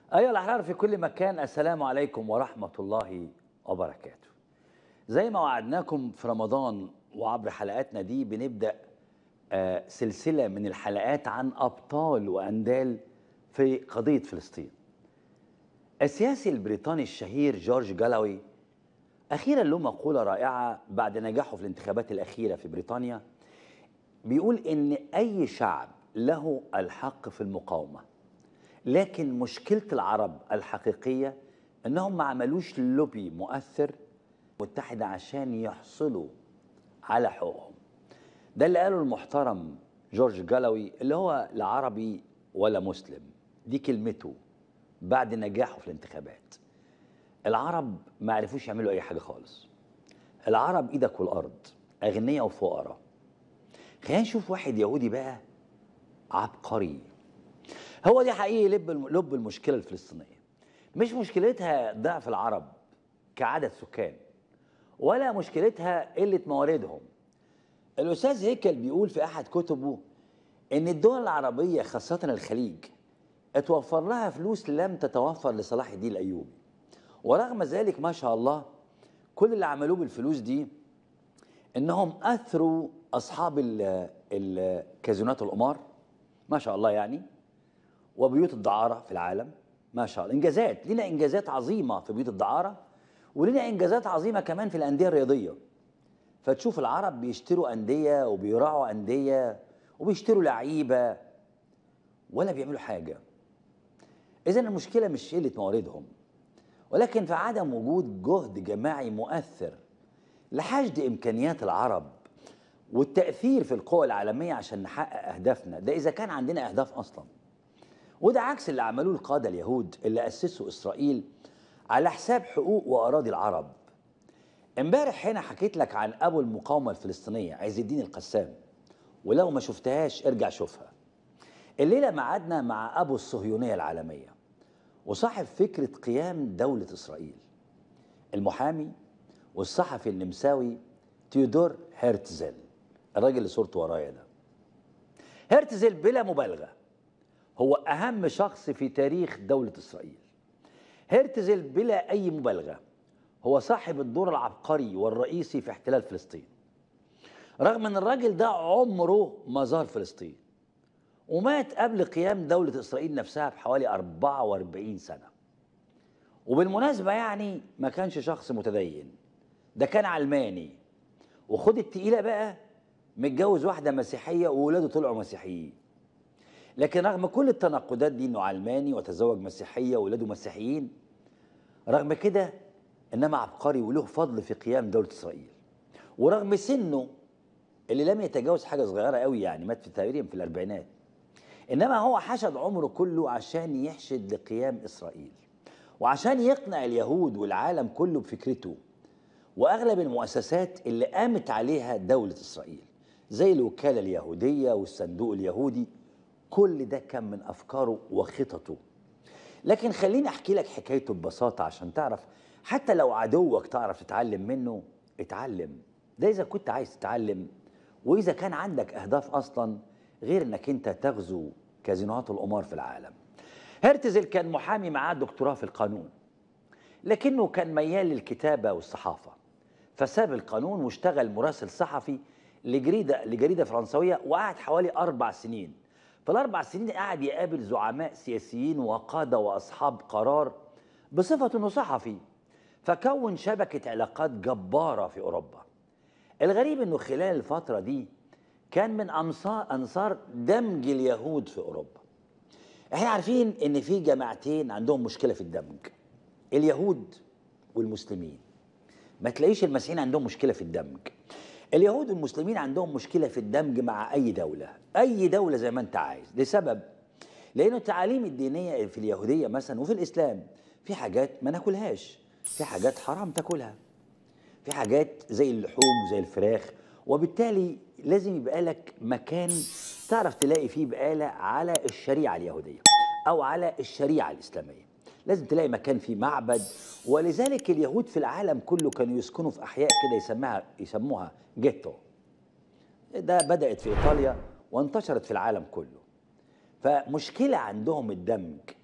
أيها الأحرار في كل مكان السلام عليكم ورحمة الله وبركاته زي ما وعدناكم في رمضان وعبر حلقاتنا دي بنبدأ آه، سلسلة من الحلقات عن أبطال وأندال في قضية فلسطين السياسي البريطاني الشهير جورج جالاوي أخيرا له مقولة رائعة بعد نجاحه في الانتخابات الأخيرة في بريطانيا بيقول إن أي شعب له الحق في المقاومة لكن مشكلة العرب الحقيقية انهم ما عملوش لوبي مؤثر متحدة عشان يحصلوا على حقوقهم ده اللي قاله المحترم جورج جالاوي اللي هو لا عربي ولا مسلم دي كلمته بعد نجاحه في الانتخابات العرب ما عرفوش يعملوا اي حاجة خالص العرب ايدك والارض اغنياء وفقراء خلينا نشوف واحد يهودي بقى عبقري هو دي حقيقي لب لب المشكله الفلسطينيه مش مشكلتها ضعف العرب كعدد سكان ولا مشكلتها قله مواردهم الاستاذ هيكل بيقول في احد كتبه ان الدول العربيه خاصه الخليج اتوفر لها فلوس لم تتوفر لصلاح الدين الايوبي ورغم ذلك ما شاء الله كل اللي عملوه بالفلوس دي انهم اثروا اصحاب ال- الكازينات القمار ما شاء الله يعني وبيوت الدعارة في العالم ما شاء الله إنجازات لنا إنجازات عظيمة في بيوت الدعارة ولنا إنجازات عظيمة كمان في الأندية الرياضية فتشوف العرب بيشتروا أندية وبيراعوا أندية وبيشتروا لعيبة ولا بيعملوا حاجة إذا المشكلة مش قلة مواردهم ولكن في عدم وجود جهد جماعي مؤثر لحشد إمكانيات العرب والتأثير في القوى العالمية عشان نحقق أهدافنا ده إذا كان عندنا أهداف أصلاً وده عكس اللي عملوه القادة اليهود اللي أسسوا إسرائيل على حساب حقوق وأراضي العرب امبارح هنا حكيت لك عن أبو المقاومة الفلسطينية عز الدين القسام ولو ما شفتهاش ارجع شوفها الليلة معادنا مع أبو الصهيونية العالمية وصاحب فكرة قيام دولة إسرائيل المحامي والصحفي النمساوي تيودور هيرتزل الراجل اللي صورته ورايا ده هيرتزل بلا مبالغه هو أهم شخص في تاريخ دولة إسرائيل هرتزل بلا أي مبالغة هو صاحب الدور العبقري والرئيسي في احتلال فلسطين رغم أن الراجل ده عمره ما زار فلسطين ومات قبل قيام دولة إسرائيل نفسها بحوالي 44 سنة وبالمناسبة يعني ما كانش شخص متدين ده كان علماني وخد التقيلة بقى متجوز واحدة مسيحية وولاده طلعوا مسيحيين لكن رغم كل التناقضات دي انه علماني وتزوج مسيحيه واولاده مسيحيين رغم كده انما عبقري وله فضل في قيام دوله اسرائيل ورغم سنه اللي لم يتجاوز حاجه صغيره قوي يعني مات في تقريبا في الاربعينات انما هو حشد عمره كله عشان يحشد لقيام اسرائيل وعشان يقنع اليهود والعالم كله بفكرته واغلب المؤسسات اللي قامت عليها دوله اسرائيل زي الوكاله اليهوديه والصندوق اليهودي كل ده كان من افكاره وخططه لكن خليني احكي لك حكايته ببساطه عشان تعرف حتى لو عدوك تعرف تتعلم منه اتعلم ده اذا كنت عايز تتعلم واذا كان عندك اهداف اصلا غير انك انت تغزو كازينوهات القمار في العالم هرتزل كان محامي معاه دكتوراه في القانون لكنه كان ميال للكتابه والصحافه فساب القانون واشتغل مراسل صحفي لجريده لجريده فرنسويه وقعد حوالي اربع سنين في الاربع سنين قعد يقابل زعماء سياسيين وقاده واصحاب قرار بصفه انه صحفي فكون شبكه علاقات جباره في اوروبا الغريب انه خلال الفتره دي كان من انصار انصار دمج اليهود في اوروبا احنا عارفين ان في جماعتين عندهم مشكله في الدمج اليهود والمسلمين ما تلاقيش المسيحيين عندهم مشكله في الدمج اليهود والمسلمين عندهم مشكله في الدمج مع اي دوله اي دوله زي ما انت عايز لسبب لانه التعاليم الدينيه في اليهوديه مثلا وفي الاسلام في حاجات ما ناكلهاش في حاجات حرام تاكلها في حاجات زي اللحوم وزي الفراخ وبالتالي لازم يبقى لك مكان تعرف تلاقي فيه بقالة على الشريعة اليهودية أو على الشريعة الإسلامية لازم تلاقي مكان فيه معبد ولذلك اليهود في العالم كله كانوا يسكنوا في أحياء كده يسموها يسموها جيتو ده بدأت في إيطاليا وانتشرت في العالم كله فمشكلة عندهم الدمج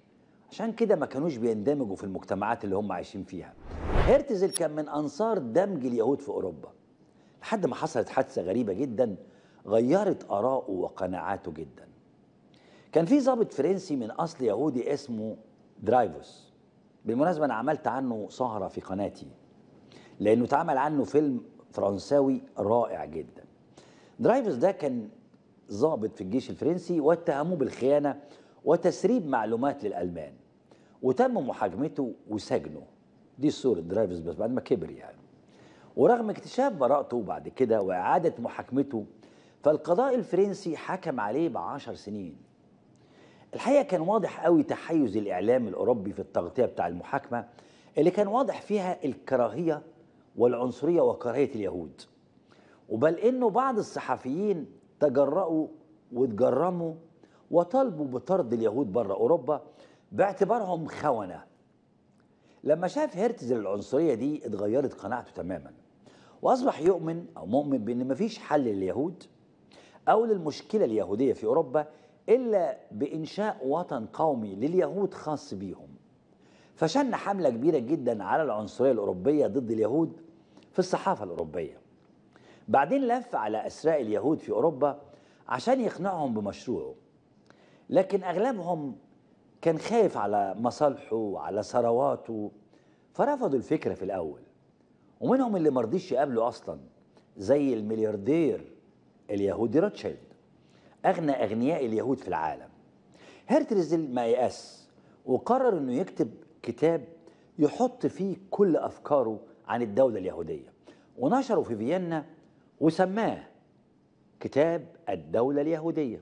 عشان كده ما كانوش بيندمجوا في المجتمعات اللي هم عايشين فيها هرتزل كان من أنصار دمج اليهود في أوروبا لحد ما حصلت حادثة غريبة جدا غيرت آراءه وقناعاته جدا كان في ضابط فرنسي من أصل يهودي اسمه درايفوس بالمناسبة أنا عملت عنه سهرة في قناتي لأنه اتعمل عنه فيلم فرنساوي رائع جدا درايفوس ده كان ضابط في الجيش الفرنسي واتهموه بالخيانة وتسريب معلومات للألمان وتم محاكمته وسجنه دي صورة درايفوس بس بعد ما كبر يعني ورغم اكتشاف براءته بعد كده وإعادة محاكمته فالقضاء الفرنسي حكم عليه بعشر سنين الحقيقة كان واضح قوي تحيز الإعلام الأوروبي في التغطية بتاع المحاكمة اللي كان واضح فيها الكراهية والعنصرية وكراهية اليهود وبل إنه بعض الصحفيين تجرأوا وتجرموا وطالبوا بطرد اليهود بره أوروبا باعتبارهم خونة لما شاف هرتزل العنصرية دي اتغيرت قناعته تماما وأصبح يؤمن أو مؤمن بأن مفيش حل لليهود أو للمشكلة اليهودية في أوروبا إلا بإنشاء وطن قومي لليهود خاص بيهم فشن حملة كبيرة جدا على العنصرية الأوروبية ضد اليهود في الصحافة الأوروبية بعدين لف على أسراء اليهود في أوروبا عشان يقنعهم بمشروعه لكن أغلبهم كان خايف على مصالحه وعلى ثرواته فرفضوا الفكرة في الأول ومنهم اللي مرضيش يقابله أصلا زي الملياردير اليهودي روتشيلد أغنى أغنياء اليهود في العالم هرتزل ما يأس وقرر أنه يكتب كتاب يحط فيه كل أفكاره عن الدولة اليهودية ونشره في فيينا وسماه كتاب الدولة اليهودية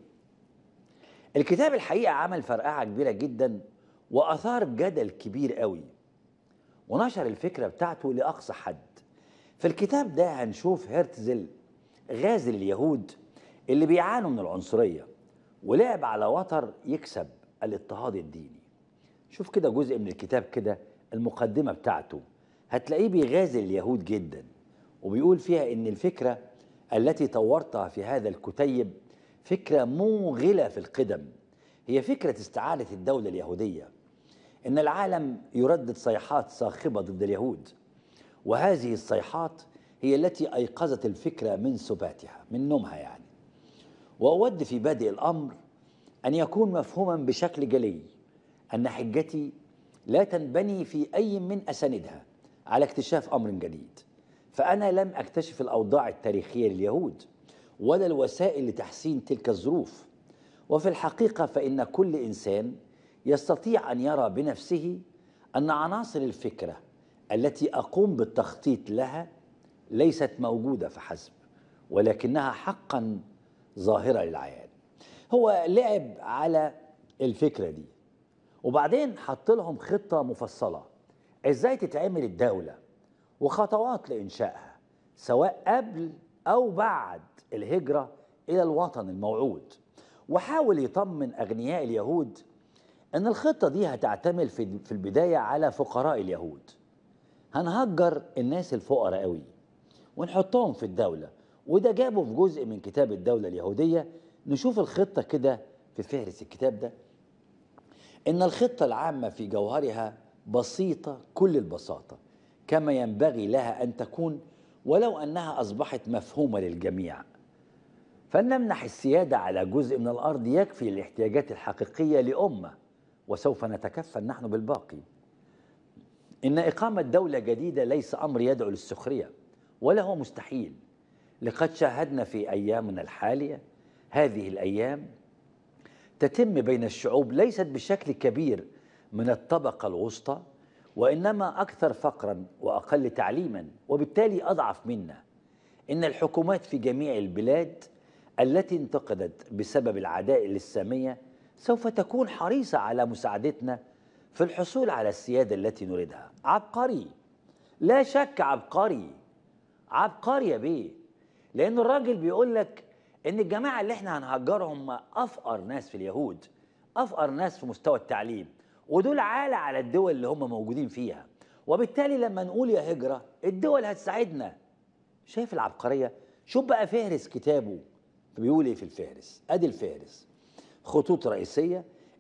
الكتاب الحقيقة عمل فرقعة كبيرة جدا وأثار جدل كبير قوي ونشر الفكرة بتاعته لأقصى حد في الكتاب ده هنشوف هرتزل غازل اليهود اللي بيعانوا من العنصرية ولعب على وتر يكسب الاضطهاد الديني شوف كده جزء من الكتاب كده المقدمة بتاعته هتلاقيه بيغازل اليهود جدا وبيقول فيها ان الفكرة التي طورتها في هذا الكتيب فكرة موغلة في القدم هي فكرة استعادة الدولة اليهودية إن العالم يردد صيحات صاخبة ضد اليهود وهذه الصيحات هي التي أيقظت الفكرة من سباتها من نومها يعني وأود في بادئ الأمر أن يكون مفهوما بشكل جلي أن حجتي لا تنبني في أي من أساندها على اكتشاف أمر جديد فأنا لم أكتشف الأوضاع التاريخية لليهود ولا الوسائل لتحسين تلك الظروف وفي الحقيقة فإن كل إنسان يستطيع أن يرى بنفسه أن عناصر الفكرة التي أقوم بالتخطيط لها ليست موجودة فحسب ولكنها حقا ظاهرة للعيان هو لعب على الفكرة دي وبعدين حط لهم خطة مفصلة ازاي تتعمل الدولة وخطوات لإنشائها سواء قبل أو بعد الهجرة إلى الوطن الموعود وحاول يطمن أغنياء اليهود أن الخطة دي هتعتمد في في البداية على فقراء اليهود هنهجر الناس الفقراء قوي ونحطهم في الدولة وده جابه في جزء من كتاب الدولة اليهودية نشوف الخطة كده في فهرس الكتاب ده إن الخطة العامة في جوهرها بسيطة كل البساطة كما ينبغي لها أن تكون ولو أنها أصبحت مفهومة للجميع فلنمنح السيادة على جزء من الأرض يكفي الاحتياجات الحقيقية لأمة وسوف نتكفل نحن بالباقي إن إقامة دولة جديدة ليس أمر يدعو للسخرية ولا هو مستحيل لقد شاهدنا في أيامنا الحالية هذه الأيام تتم بين الشعوب ليست بشكل كبير من الطبقة الوسطى وإنما أكثر فقرا وأقل تعليما وبالتالي أضعف منا إن الحكومات في جميع البلاد التي انتقدت بسبب العداء السامية سوف تكون حريصة على مساعدتنا في الحصول على السيادة التي نريدها عبقري لا شك عبقري عبقري يا بيه لأن الراجل بيقول لك إن الجماعة اللي احنا هنهجرهم هم أفقر ناس في اليهود أفقر ناس في مستوى التعليم ودول عالة على الدول اللي هم موجودين فيها وبالتالي لما نقول يا هجرة الدول هتساعدنا شايف العبقرية شوف بقى فهرس كتابه بيقول ايه في الفهرس ادي الفهرس خطوط رئيسية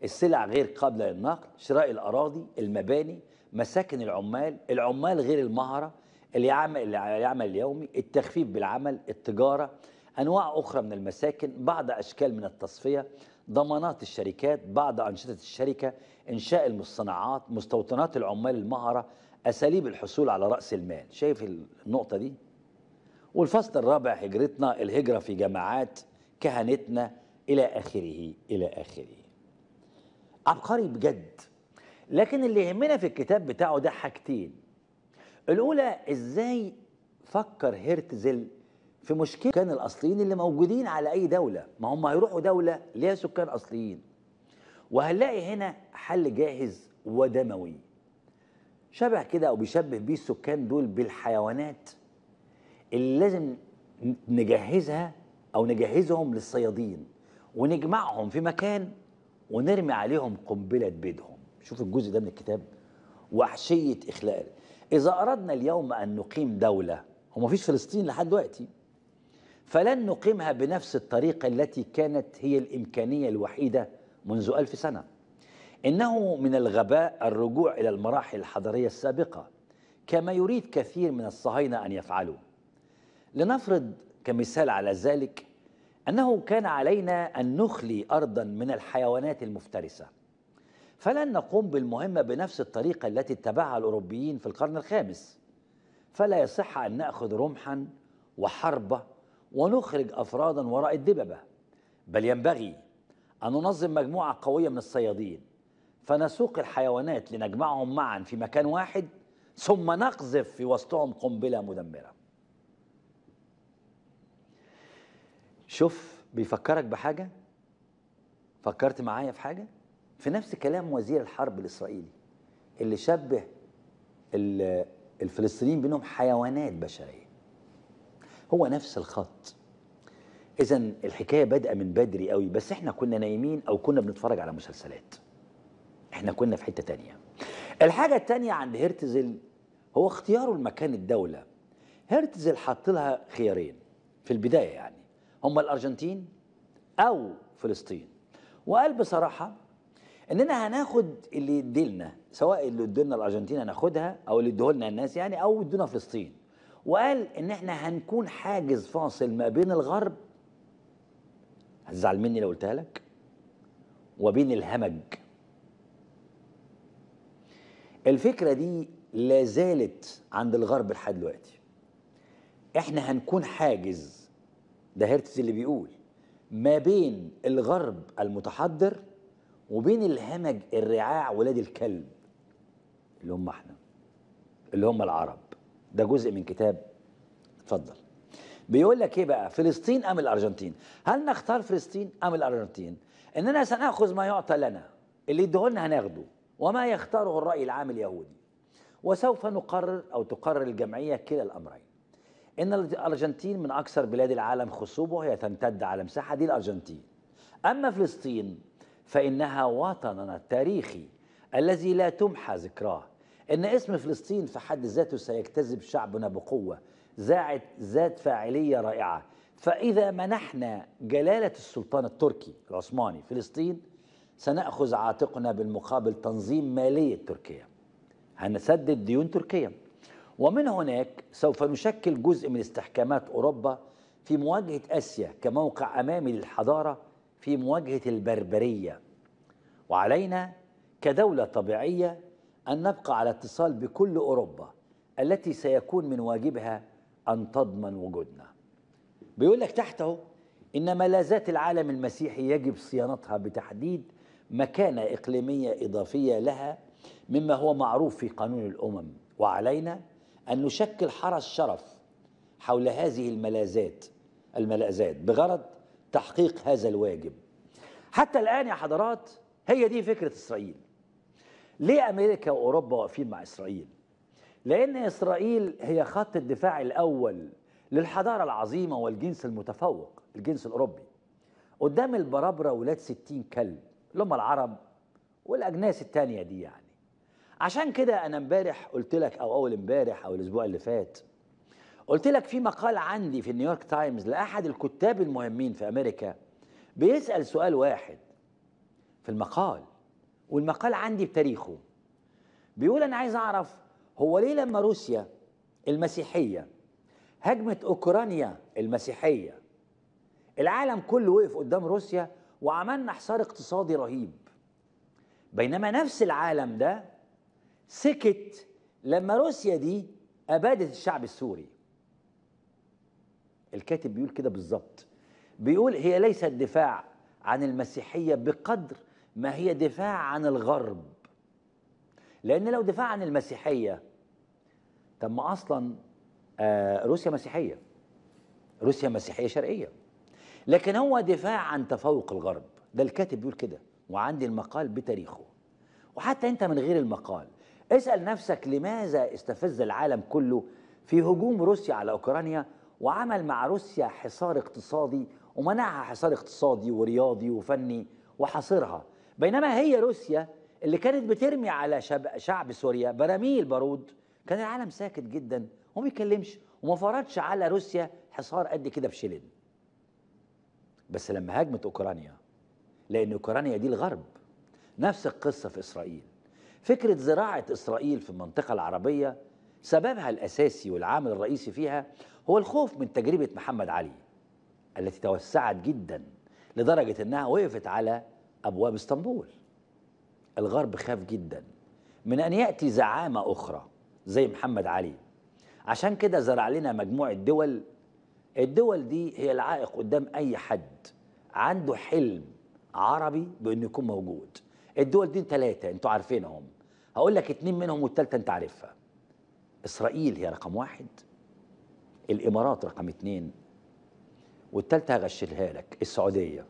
السلع غير قابلة للنقل شراء الأراضي المباني مساكن العمال العمال غير المهرة العمل العمل اليومي التخفيف بالعمل التجارة أنواع أخرى من المساكن بعض أشكال من التصفية ضمانات الشركات بعض أنشطة الشركة إنشاء المصطنعات مستوطنات العمال المهرة أساليب الحصول على رأس المال شايف النقطة دي والفصل الرابع هجرتنا الهجرة في جماعات كهنتنا إلى آخره إلى آخره عبقري بجد لكن اللي يهمنا في الكتاب بتاعه ده حاجتين الأولى إزاي فكر هيرتزل في مشكلة كان الأصليين اللي موجودين على أي دولة ما هم هيروحوا دولة ليها سكان أصليين وهنلاقي هنا حل جاهز ودموي شبه كده أو بيشبه بيه السكان دول بالحيوانات اللي لازم نجهزها أو نجهزهم للصيادين ونجمعهم في مكان ونرمي عليهم قنبلة بيدهم شوف الجزء ده من الكتاب وحشية إخلاء إذا أردنا اليوم أن نقيم دولة هو مفيش فلسطين لحد دلوقتي فلن نقيمها بنفس الطريقة التي كانت هي الإمكانية الوحيدة منذ ألف سنة إنه من الغباء الرجوع إلى المراحل الحضارية السابقة كما يريد كثير من الصهاينة أن يفعلوا لنفرض كمثال على ذلك أنه كان علينا أن نخلي أرضا من الحيوانات المفترسة فلن نقوم بالمهمة بنفس الطريقة التي اتبعها الأوروبيين في القرن الخامس فلا يصح أن نأخذ رمحا وحربة ونخرج أفرادا وراء الدببة بل ينبغي أن ننظم مجموعة قوية من الصيادين فنسوق الحيوانات لنجمعهم معا في مكان واحد ثم نقذف في وسطهم قنبلة مدمرة شوف بيفكرك بحاجة فكرت معايا في حاجة في نفس كلام وزير الحرب الإسرائيلي اللي شبه الفلسطينيين بأنهم حيوانات بشرية هو نفس الخط إذا الحكاية بادئة من بدري قوي بس إحنا كنا نايمين أو كنا بنتفرج على مسلسلات إحنا كنا في حتة تانية الحاجة التانية عند هرتزل هو اختياره لمكان الدولة هرتزل حط لها خيارين في البداية يعني هم الأرجنتين أو فلسطين وقال بصراحة إننا هناخد اللي يديلنا سواء اللي ادولنا الأرجنتين هناخدها أو اللي ادولنا الناس يعني أو ادونا فلسطين وقال إن إحنا هنكون حاجز فاصل ما بين الغرب هتزعل مني لو قلتها لك وبين الهمج الفكرة دي لا زالت عند الغرب لحد دلوقتي احنا هنكون حاجز ده هيرتز اللي بيقول ما بين الغرب المتحضر وبين الهمج الرعاع ولاد الكلب اللي هم احنا اللي هم العرب ده جزء من كتاب اتفضل بيقول لك ايه بقى فلسطين ام الارجنتين هل نختار فلسطين ام الارجنتين اننا سناخذ ما يعطى لنا اللي يدهولنا هناخده وما يختاره الراي العام اليهودي وسوف نقرر او تقرر الجمعيه كلا الامرين ان الارجنتين من اكثر بلاد العالم خصوبه وهي تمتد على مساحه دي الارجنتين اما فلسطين فانها وطننا التاريخي الذي لا تمحى ذكراه ان اسم فلسطين في حد ذاته سيجتذب شعبنا بقوه ذات ذات فاعليه رائعه فاذا منحنا جلاله السلطان التركي العثماني فلسطين سناخذ عاتقنا بالمقابل تنظيم ماليه تركيا هنسدد ديون تركيا ومن هناك سوف نشكل جزء من استحكامات اوروبا في مواجهه اسيا كموقع امامي للحضاره في مواجهه البربريه وعلينا كدوله طبيعيه ان نبقى على اتصال بكل اوروبا التي سيكون من واجبها ان تضمن وجودنا بيقول لك تحته ان ملاذات العالم المسيحي يجب صيانتها بتحديد مكانه اقليميه اضافيه لها مما هو معروف في قانون الامم وعلينا ان نشكل حرس شرف حول هذه الملاذات الملاذات بغرض تحقيق هذا الواجب حتى الان يا حضرات هي دي فكره اسرائيل ليه امريكا واوروبا واقفين مع اسرائيل لان اسرائيل هي خط الدفاع الاول للحضاره العظيمه والجنس المتفوق الجنس الاوروبي قدام البرابره ولاد ستين كلب اللي هم العرب والاجناس التانية دي يعني عشان كده انا امبارح قلت لك او اول امبارح او الاسبوع اللي فات قلت لك في مقال عندي في النيويورك تايمز لاحد الكتاب المهمين في امريكا بيسال سؤال واحد في المقال والمقال عندي بتاريخه بيقول انا عايز اعرف هو ليه لما روسيا المسيحيه هجمت اوكرانيا المسيحيه العالم كله وقف قدام روسيا وعملنا حصار اقتصادي رهيب بينما نفس العالم ده سكت لما روسيا دي ابادت الشعب السوري الكاتب بيقول كده بالظبط بيقول هي ليست دفاع عن المسيحيه بقدر ما هي دفاع عن الغرب لان لو دفاع عن المسيحيه طب ما اصلا آه روسيا مسيحيه روسيا مسيحيه شرقيه لكن هو دفاع عن تفوق الغرب ده الكاتب بيقول كده وعندي المقال بتاريخه وحتى انت من غير المقال اسال نفسك لماذا استفز العالم كله في هجوم روسيا على اوكرانيا وعمل مع روسيا حصار اقتصادي ومنعها حصار اقتصادي ورياضي وفني وحاصرها بينما هي روسيا اللي كانت بترمي على شعب, شعب سوريا براميل بارود كان العالم ساكت جدا وما بيتكلمش وما فرضش على روسيا حصار قد كده بشلن بس لما هاجمت اوكرانيا لان اوكرانيا دي الغرب نفس القصه في اسرائيل فكره زراعه اسرائيل في المنطقه العربيه سببها الاساسي والعامل الرئيسي فيها هو الخوف من تجربه محمد علي التي توسعت جدا لدرجه انها وقفت على ابواب اسطنبول الغرب خاف جدا من ان ياتي زعامه اخرى زي محمد علي عشان كده زرع لنا مجموعه دول الدول دي هي العائق قدام اي حد عنده حلم عربي بانه يكون موجود الدول دي ثلاثه انتوا عارفينهم هقول لك اتنين منهم والثالثه انت عارفها اسرائيل هي رقم واحد الامارات رقم اتنين والثالثه هغشلها لك السعوديه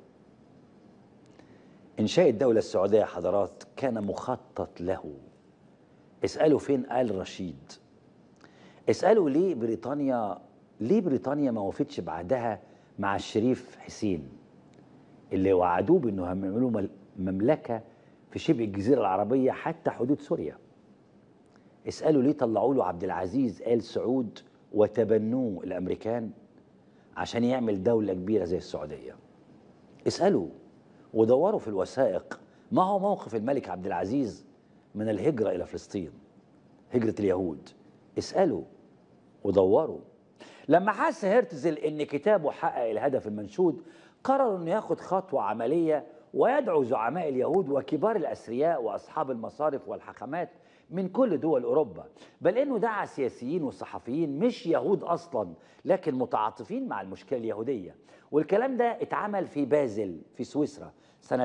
انشاء الدوله السعوديه حضرات كان مخطط له اسالوا فين ال رشيد اسالوا ليه بريطانيا ليه بريطانيا ما وفتش بعدها مع الشريف حسين اللي وعدوه بانه هيعملوا مملكه في شبه الجزيره العربيه حتى حدود سوريا اسالوا ليه طلعوا له عبد العزيز ال سعود وتبنوه الامريكان عشان يعمل دوله كبيره زي السعوديه اسالوا ودوروا في الوثائق ما هو موقف الملك عبد العزيز من الهجره الى فلسطين هجره اليهود اسالوا ودوروا لما حس هرتزل ان كتابه حقق الهدف المنشود قرر انه ياخد خطوه عمليه ويدعو زعماء اليهود وكبار الاثرياء واصحاب المصارف والحكمات من كل دول اوروبا بل انه دعا سياسيين وصحفيين مش يهود اصلا لكن متعاطفين مع المشكله اليهوديه والكلام ده اتعمل في بازل في سويسرا سنه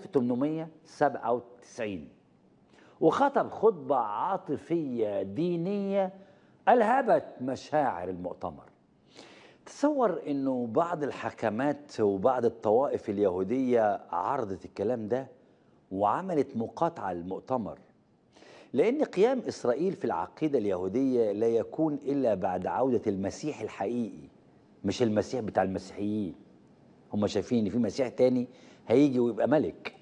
1897 وخطب خطبه عاطفيه دينيه الهبت مشاعر المؤتمر تصور انه بعض الحكمات وبعض الطوائف اليهوديه عرضت الكلام ده وعملت مقاطعه للمؤتمر لان قيام اسرائيل في العقيده اليهوديه لا يكون الا بعد عوده المسيح الحقيقي مش المسيح بتاع المسيحيين هم شايفين ان في مسيح تاني هيجي ويبقى ملك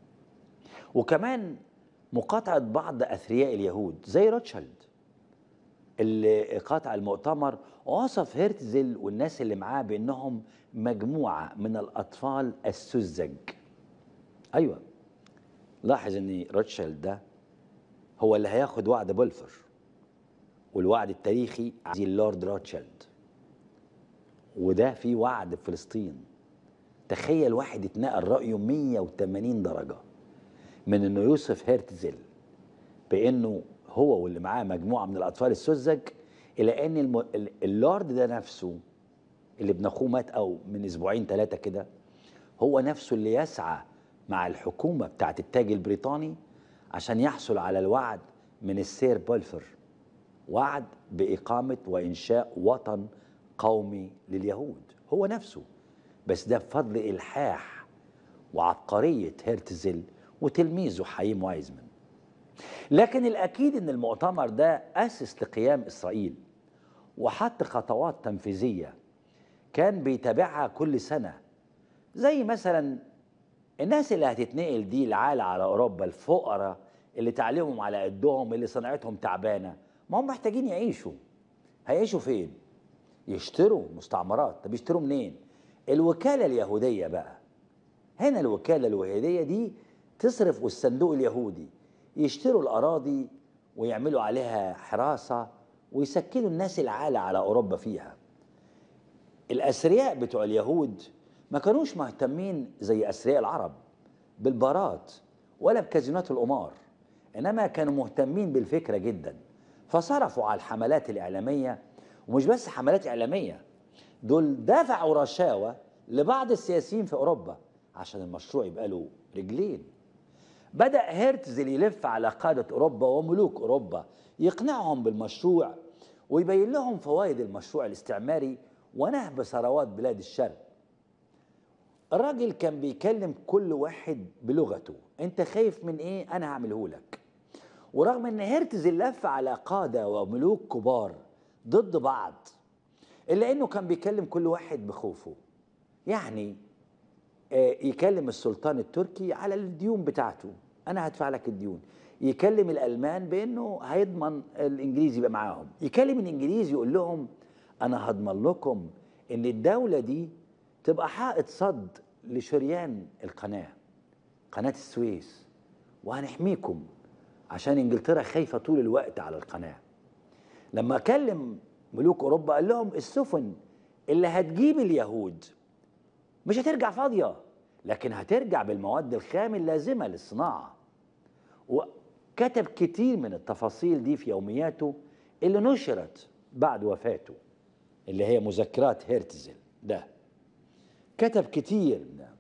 وكمان مقاطعه بعض اثرياء اليهود زي روتشيلد اللي قاطع المؤتمر وصف هرتزل والناس اللي معاه بانهم مجموعه من الاطفال السذج ايوه لاحظ ان روتشيلد ده هو اللي هياخد وعد بولفر والوعد التاريخي زي اللورد روتشيلد وده في وعد في فلسطين تخيل واحد اتنقل رأيه 180 درجة من انه يوصف هرتزل بانه هو واللي معاه مجموعة من الاطفال السذج الى ان الم... اللورد ده نفسه اللي ابن اخوه مات او من اسبوعين ثلاثة كده هو نفسه اللي يسعى مع الحكومة بتاعت التاج البريطاني عشان يحصل على الوعد من السير بولفر وعد بإقامة وإنشاء وطن قومي لليهود هو نفسه بس ده بفضل إلحاح وعبقرية هرتزل وتلميذه حييم وايزمان لكن الأكيد أن المؤتمر ده أسس لقيام إسرائيل وحط خطوات تنفيذية كان بيتابعها كل سنة زي مثلا الناس اللي هتتنقل دي العالة على أوروبا الفقراء اللي تعليمهم على قدهم اللي صناعتهم تعبانة ما هم محتاجين يعيشوا هيعيشوا فين؟ يشتروا مستعمرات طب يشتروا منين؟ الوكالة اليهودية بقى هنا الوكالة اليهودية دي تصرف والصندوق اليهودي يشتروا الأراضي ويعملوا عليها حراسة ويسكنوا الناس العالة على أوروبا فيها الأثرياء بتوع اليهود ما كانوش مهتمين زي أثرياء العرب بالبارات ولا بكازينات القمار إنما كانوا مهتمين بالفكرة جدا فصرفوا على الحملات الإعلامية ومش بس حملات إعلامية دول دفعوا رشاوى لبعض السياسيين في أوروبا عشان المشروع يبقى له رجلين بدأ هيرتزل يلف على قادة أوروبا وملوك أوروبا يقنعهم بالمشروع ويبين لهم فوائد المشروع الاستعماري ونهب ثروات بلاد الشرق الراجل كان بيكلم كل واحد بلغته انت خايف من ايه انا هعمله لك ورغم ان هيرتزل لف على قادة وملوك كبار ضد بعض الا انه كان بيكلم كل واحد بخوفه يعني آه، يكلم السلطان التركي على الديون بتاعته انا هدفع لك الديون يكلم الالمان بانه هيضمن الانجليزي يبقى معاهم يكلم الانجليزي يقول لهم انا هضمن لكم ان الدوله دي تبقى حائط صد لشريان القناه قناه السويس وهنحميكم عشان انجلترا خايفه طول الوقت على القناه لما كلم ملوك اوروبا قال لهم السفن اللي هتجيب اليهود مش هترجع فاضيه لكن هترجع بالمواد الخام اللازمه للصناعه وكتب كتير من التفاصيل دي في يومياته اللي نشرت بعد وفاته اللي هي مذكرات هيرتزل ده كتب كتير منها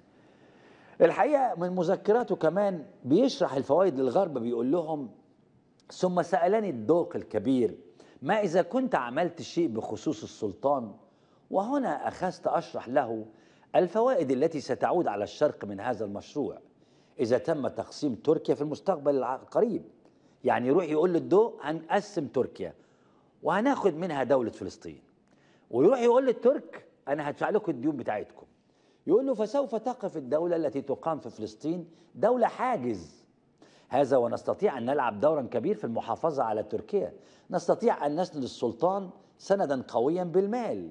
الحقيقه من مذكراته كمان بيشرح الفوائد للغرب بيقول لهم ثم سالني الدوق الكبير ما اذا كنت عملت شيء بخصوص السلطان وهنا اخذت اشرح له الفوائد التي ستعود على الشرق من هذا المشروع اذا تم تقسيم تركيا في المستقبل القريب يعني يروح يقول للضوء هنقسم تركيا وهناخد منها دوله فلسطين ويروح يقول للترك انا هدفع لكم الديون بتاعتكم يقول له فسوف تقف الدولة التي تقام في فلسطين دولة حاجز هذا ونستطيع أن نلعب دورا كبير في المحافظة على تركيا نستطيع أن نسند السلطان سندا قويا بالمال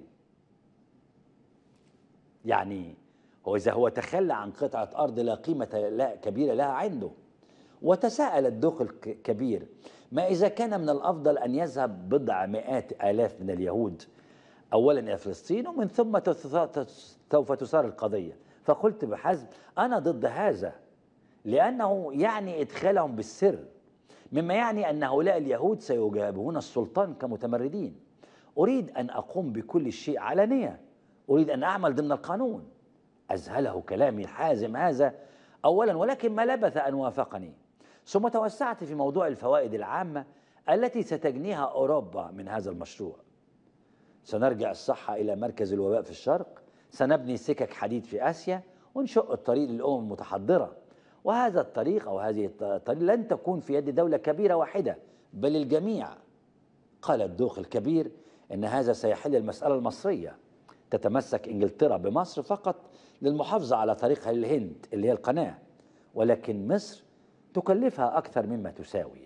يعني هو إذا هو تخلى عن قطعة أرض لا قيمة لا كبيرة لها عنده وتساءل الدوق الكبير ما إذا كان من الأفضل أن يذهب بضع مئات آلاف من اليهود أولا إلى فلسطين ومن ثم سوف تثار القضية فقلت بحزم أنا ضد هذا لأنه يعني إدخالهم بالسر مما يعني أن هؤلاء اليهود سيجابهون السلطان كمتمردين أريد أن أقوم بكل شيء علانية أريد أن أعمل ضمن القانون أذهله كلامي الحازم هذا أولا ولكن ما لبث أن وافقني ثم توسعت في موضوع الفوائد العامة التي ستجنيها أوروبا من هذا المشروع سنرجع الصحة إلى مركز الوباء في الشرق سنبني سكك حديد في آسيا ونشق الطريق للأمم المتحضرة وهذا الطريق أو هذه الطريق لن تكون في يد دولة كبيرة واحدة بل الجميع قال الدوخ الكبير إن هذا سيحل المسألة المصرية تتمسك إنجلترا بمصر فقط للمحافظة على طريقها للهند اللي هي القناة ولكن مصر تكلفها أكثر مما تساوي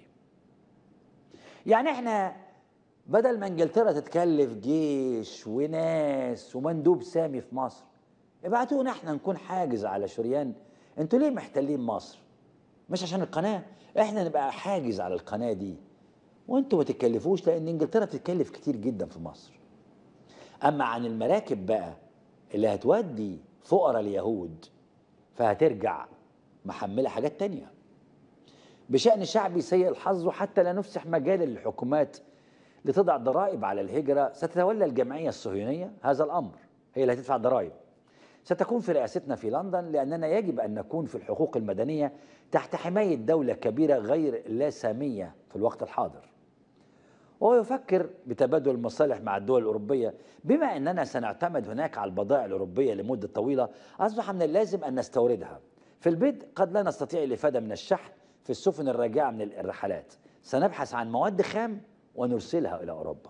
يعني احنا بدل ما انجلترا تتكلف جيش وناس ومندوب سامي في مصر ابعتونا احنا نكون حاجز على شريان انتوا ليه محتلين مصر مش عشان القناه احنا نبقى حاجز على القناه دي وانتوا ما تتكلفوش لان انجلترا بتتكلف كتير جدا في مصر اما عن المراكب بقى اللي هتودي فقراء اليهود فهترجع محمله حاجات تانية بشأن شعبي سيء الحظ وحتى لا نفسح مجال للحكومات لتضع ضرائب على الهجرة ستتولى الجمعية الصهيونية هذا الأمر هي اللي هتدفع ضرائب ستكون في رئاستنا في لندن لأننا يجب أن نكون في الحقوق المدنية تحت حماية دولة كبيرة غير لا سامية في الوقت الحاضر وهو يفكر بتبادل المصالح مع الدول الأوروبية بما أننا سنعتمد هناك على البضائع الأوروبية لمدة طويلة أصبح من اللازم أن نستوردها في البدء قد لا نستطيع الإفادة من الشحن في السفن الراجعة من الرحلات سنبحث عن مواد خام ونرسلها إلى أوروبا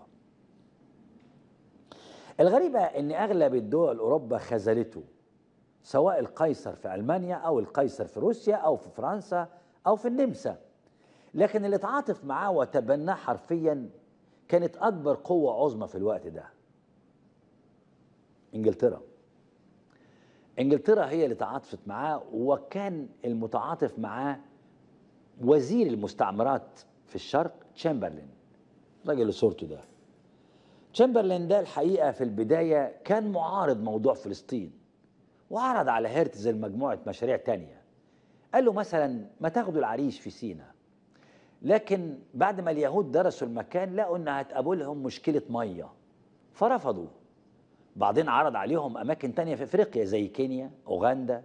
الغريبة أن أغلب الدول أوروبا خذلته سواء القيصر في ألمانيا أو القيصر في روسيا أو في فرنسا أو في النمسا لكن اللي تعاطف معاه وتبناه حرفيا كانت أكبر قوة عظمى في الوقت ده إنجلترا انجلترا هي اللي تعاطفت معاه وكان المتعاطف معاه وزير المستعمرات في الشرق تشامبرلين الراجل اللي صورته ده تشامبرلين ده الحقيقه في البدايه كان معارض موضوع فلسطين وعرض على هيرتزل مجموعه مشاريع تانية قال له مثلا ما تاخدوا العريش في سينا لكن بعد ما اليهود درسوا المكان لقوا ان هتقابلهم مشكله ميه فرفضوا بعدين عرض عليهم اماكن تانية في افريقيا زي كينيا اوغندا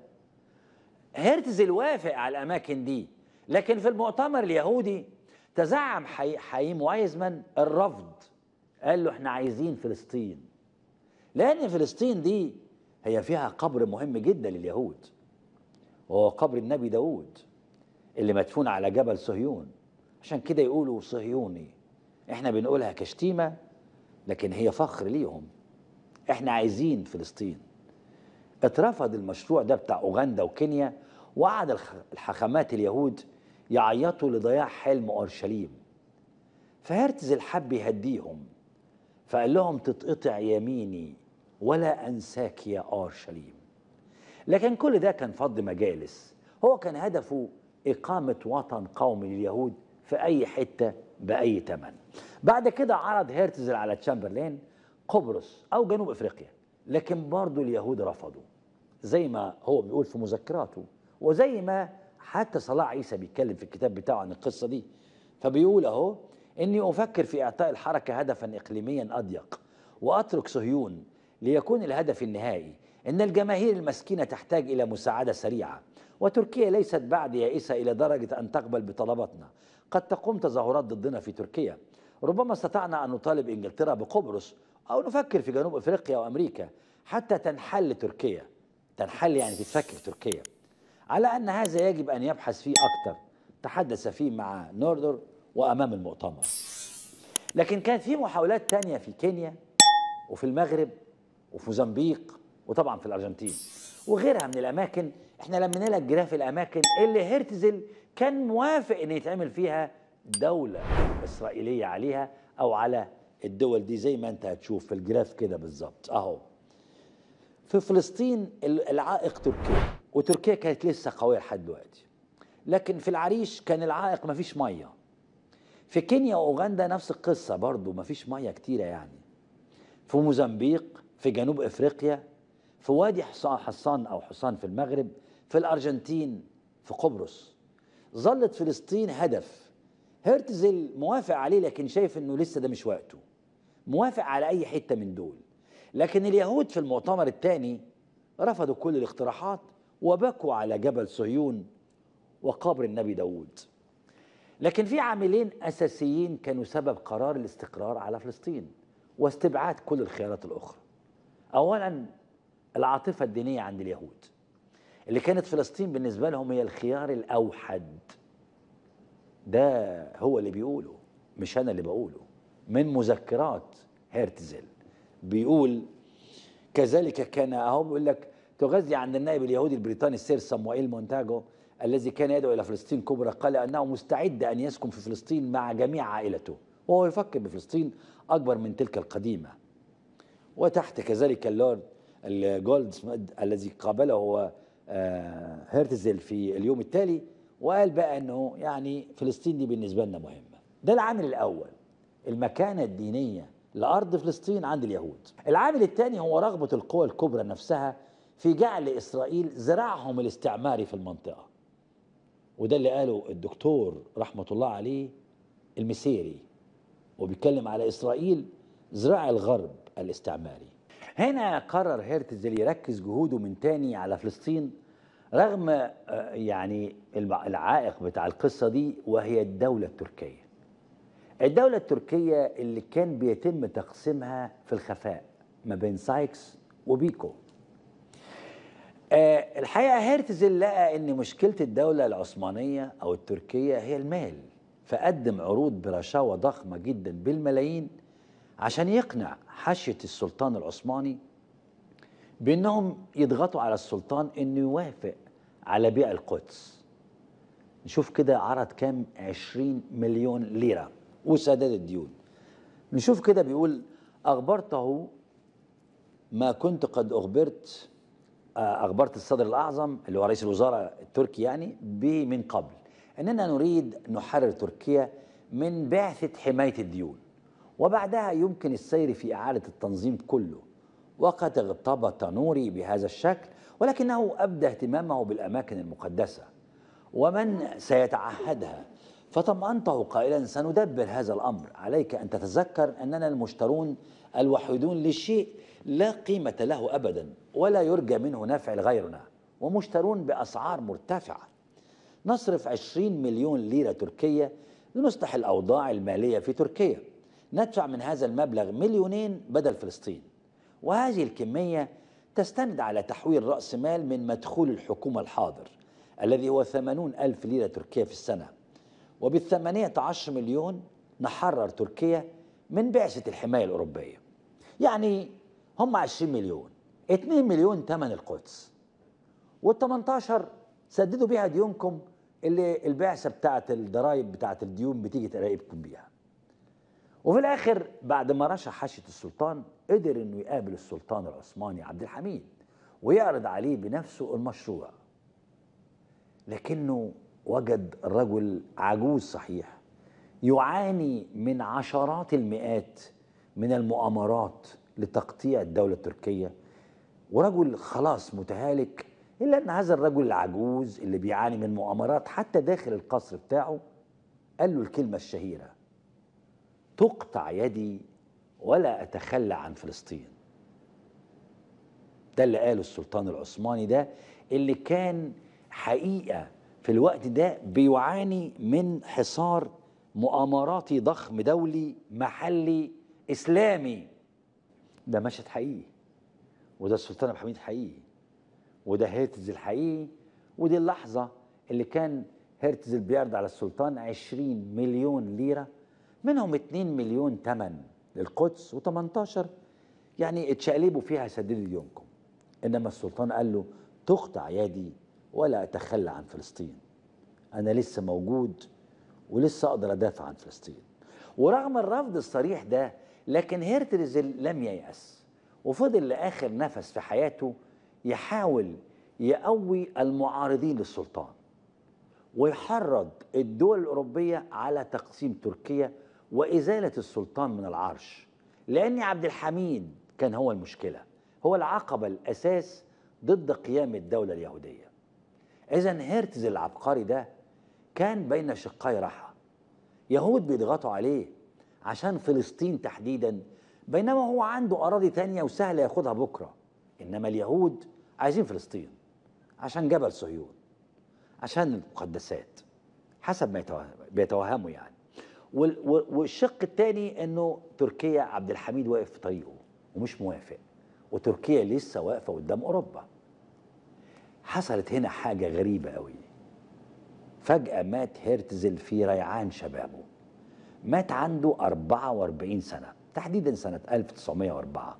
هيرتزل وافق على الاماكن دي لكن في المؤتمر اليهودي تزعم حي... حييم وايزمان الرفض قال له احنا عايزين فلسطين لان فلسطين دي هي فيها قبر مهم جدا لليهود وهو قبر النبي داود اللي مدفون على جبل صهيون عشان كده يقولوا صهيوني احنا بنقولها كشتيمة لكن هي فخر ليهم احنا عايزين فلسطين اترفض المشروع ده بتاع اوغندا وكينيا وقعد الخ- الحاخامات اليهود يعيطوا لضياع حلم اورشليم فهرتزل حب يهديهم فقال لهم تتقطع يميني ولا انساك يا اورشليم لكن كل ده كان فض مجالس هو كان هدفه إقامة وطن قومي لليهود في أي حتة بأي تمن بعد كده عرض هيرتزل على تشامبرلين قبرص أو جنوب أفريقيا لكن برضو اليهود رفضوا زي ما هو بيقول في مذكراته وزي ما حتى صلاح عيسى بيتكلم في الكتاب بتاعه عن القصة دي فبيقول أهو إني أفكر في إعطاء الحركة هدفا إقليميا أضيق وأترك صهيون ليكون الهدف النهائي إن الجماهير المسكينة تحتاج إلى مساعدة سريعة وتركيا ليست بعد يائسة إلى درجة أن تقبل بطلباتنا قد تقوم تظاهرات ضدنا في تركيا ربما استطعنا أن نطالب إنجلترا بقبرص أو نفكر في جنوب أفريقيا وأمريكا حتى تنحل تركيا تنحل يعني تتفكك تركيا على أن هذا يجب أن يبحث فيه أكثر تحدث فيه مع نوردر وأمام المؤتمر لكن كانت في محاولات تانية في كينيا وفي المغرب وفي موزمبيق وطبعا في الارجنتين وغيرها من الاماكن احنا لمينا لك جراف الاماكن اللي هيرتزل كان موافق ان يتعمل فيها دوله اسرائيليه عليها او على الدول دي زي ما انت هتشوف في الجراف كده بالظبط اهو في فلسطين ال- العائق تركيا وتركيا كانت لسه قويه لحد دلوقتي لكن في العريش كان العائق مفيش ميه في كينيا واوغندا نفس القصه برضو مفيش ميه كتيره يعني في موزمبيق في جنوب افريقيا في وادي حصان حصان او حصان في المغرب في الارجنتين في قبرص ظلت فلسطين هدف هرتزل موافق عليه لكن شايف انه لسه ده مش وقته موافق على اي حته من دول لكن اليهود في المؤتمر الثاني رفضوا كل الاقتراحات وبكوا على جبل صهيون وقبر النبي داود لكن في عاملين اساسيين كانوا سبب قرار الاستقرار على فلسطين واستبعاد كل الخيارات الاخرى. اولا العاطفه الدينيه عند اليهود اللي كانت فلسطين بالنسبه لهم هي الخيار الاوحد. ده هو اللي بيقوله مش انا اللي بقوله من مذكرات هيرتزل بيقول كذلك كان اهو بيقول لك تغذي عند النائب اليهودي البريطاني السير صموئيل مونتاجو الذي كان يدعو الى فلسطين كبرى قال انه مستعد ان يسكن في فلسطين مع جميع عائلته وهو يفكر بفلسطين اكبر من تلك القديمه وتحت كذلك اللورد الجولد الذي قابله هو آه، هيرتزل في اليوم التالي وقال بقى انه يعني فلسطين دي بالنسبه لنا مهمه ده العامل الاول المكانه الدينيه لارض فلسطين عند اليهود العامل الثاني هو رغبه القوى الكبرى نفسها في جعل اسرائيل ذراعهم الاستعماري في المنطقه وده اللي قاله الدكتور رحمه الله عليه المسيري وبيتكلم على اسرائيل ذراع الغرب الاستعماري هنا قرر هيرتزل يركز جهوده من تاني على فلسطين رغم آه، يعني الع- العائق بتاع القصة دي وهي الدولة التركية الدولة التركية اللي كان بيتم تقسيمها في الخفاء ما بين سايكس وبيكو آه، الحقيقة هيرتزل لقى ان مشكلة الدولة العثمانية او التركية هي المال فقدم عروض برشاوى ضخمة جدا بالملايين عشان يقنع حاشية السلطان العثماني بانهم يضغطوا على السلطان انه يوافق على بيع القدس نشوف كده عرض كام 20 مليون ليرة وسداد الديون نشوف كده بيقول أخبرته ما كنت قد أخبرت آه، اخبرت الصدر الاعظم اللي هو رئيس الوزراء التركي يعني به من قبل اننا نريد نحرر تركيا من بعثه حمايه الديون وبعدها يمكن السير في اعاده التنظيم كله وقد اغتبط نوري بهذا الشكل ولكنه ابدى اهتمامه بالاماكن المقدسه ومن سيتعهدها فطمأنته قائلا سندبر هذا الأمر عليك أن تتذكر أننا المشترون الوحيدون لشيء لا قيمة له أبدا ولا يرجى منه نفع لغيرنا ومشترون بأسعار مرتفعة نصرف 20 مليون ليرة تركية لنصلح الأوضاع المالية في تركيا ندفع من هذا المبلغ مليونين بدل فلسطين وهذه الكمية تستند على تحويل رأس مال من مدخول الحكومة الحاضر الذي هو 80 ألف ليرة تركية في السنة وبالثمانية عشر مليون نحرر تركيا من بعثة الحماية الأوروبية يعني هم 20 مليون 2 مليون ثمن القدس وال18 سددوا بيها ديونكم اللي البعثة بتاعت الضرايب بتاعت الديون بتيجي تراقبكم بيها وفي الآخر بعد ما رشح حاشية السلطان قدر إنه يقابل السلطان العثماني عبد الحميد ويعرض عليه بنفسه المشروع لكنه وجد رجل عجوز صحيح يعاني من عشرات المئات من المؤامرات لتقطيع الدولة التركية ورجل خلاص متهالك إلا أن هذا الرجل العجوز اللي بيعاني من مؤامرات حتى داخل القصر بتاعه قال له الكلمة الشهيرة تقطع يدي ولا أتخلى عن فلسطين ده اللي قاله السلطان العثماني ده اللي كان حقيقة في الوقت ده بيعاني من حصار مؤامراتي ضخم دولي محلي إسلامي ده مشهد حقيقي وده السلطان عبد الحميد حقيقي وده هيرتز الحقيقي ودي اللحظة اللي كان هيرتز بيعرض على السلطان 20 مليون ليرة منهم 2 مليون تمن للقدس و18 يعني اتشقلبوا فيها سددوا ديونكم انما السلطان قال له تقطع يدي ولا اتخلى عن فلسطين انا لسه موجود ولسه اقدر ادافع عن فلسطين ورغم الرفض الصريح ده لكن هيرترزل لم ييأس وفضل لاخر نفس في حياته يحاول يقوي المعارضين للسلطان ويحرض الدول الأوروبية على تقسيم تركيا وإزالة السلطان من العرش لأن عبد الحميد كان هو المشكلة هو العقبة الأساس ضد قيام الدولة اليهودية إذا هيرتز العبقري ده كان بين شقي رحى يهود بيضغطوا عليه عشان فلسطين تحديدا بينما هو عنده أراضي تانية وسهل ياخدها بكرة إنما اليهود عايزين فلسطين عشان جبل صهيون عشان المقدسات حسب ما بيتوهموا يعني والشق الثاني انه تركيا عبد الحميد واقف في طريقه ومش موافق وتركيا لسه واقفه قدام اوروبا حصلت هنا حاجه غريبه قوي فجاه مات هيرتزل في ريعان شبابه مات عنده 44 سنه تحديدا سنه 1904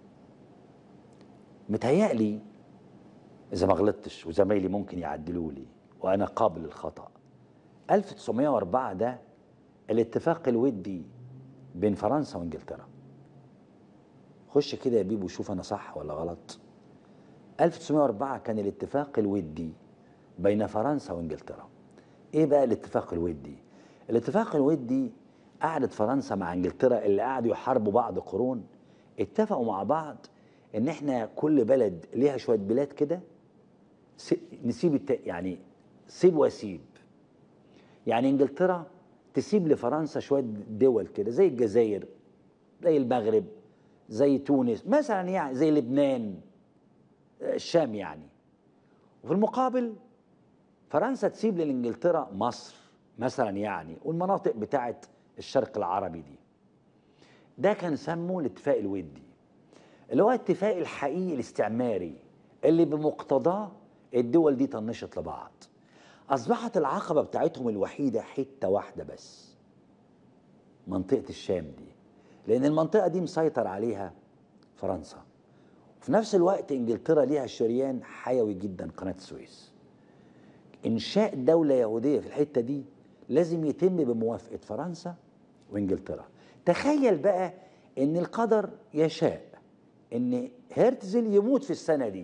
متهيألي إذا ما غلطتش وزمايلي ممكن يعدلوا لي وأنا قابل للخطأ 1904 ده الاتفاق الودي بين فرنسا وانجلترا خش كده يا بيبو شوف أنا صح ولا غلط 1904 كان الاتفاق الودي بين فرنسا وانجلترا ايه بقى الاتفاق الودي الاتفاق الودي قعدت فرنسا مع انجلترا اللي قعدوا يحاربوا بعض قرون اتفقوا مع بعض ان احنا كل بلد ليها شويه بلاد كده نسيب الت... يعني سيب وسيب يعني انجلترا تسيب لفرنسا شويه دول كده زي الجزائر زي المغرب زي تونس مثلا يعني زي لبنان الشام يعني وفي المقابل فرنسا تسيب لانجلترا مصر مثلا يعني والمناطق بتاعت الشرق العربي دي ده كان سموه الاتفاق الودي اللي هو اتفاق الحقيقي الاستعماري اللي بمقتضاه الدول دي طنشت لبعض أصبحت العقبة بتاعتهم الوحيدة حتة واحدة بس منطقة الشام دي لأن المنطقة دي مسيطر عليها فرنسا في نفس الوقت إنجلترا ليها شريان حيوي جدا قناة السويس إنشاء دولة يهودية في الحتة دي لازم يتم بموافقة فرنسا وإنجلترا تخيل بقى إن القدر يشاء إن هرتزل يموت في السنة دي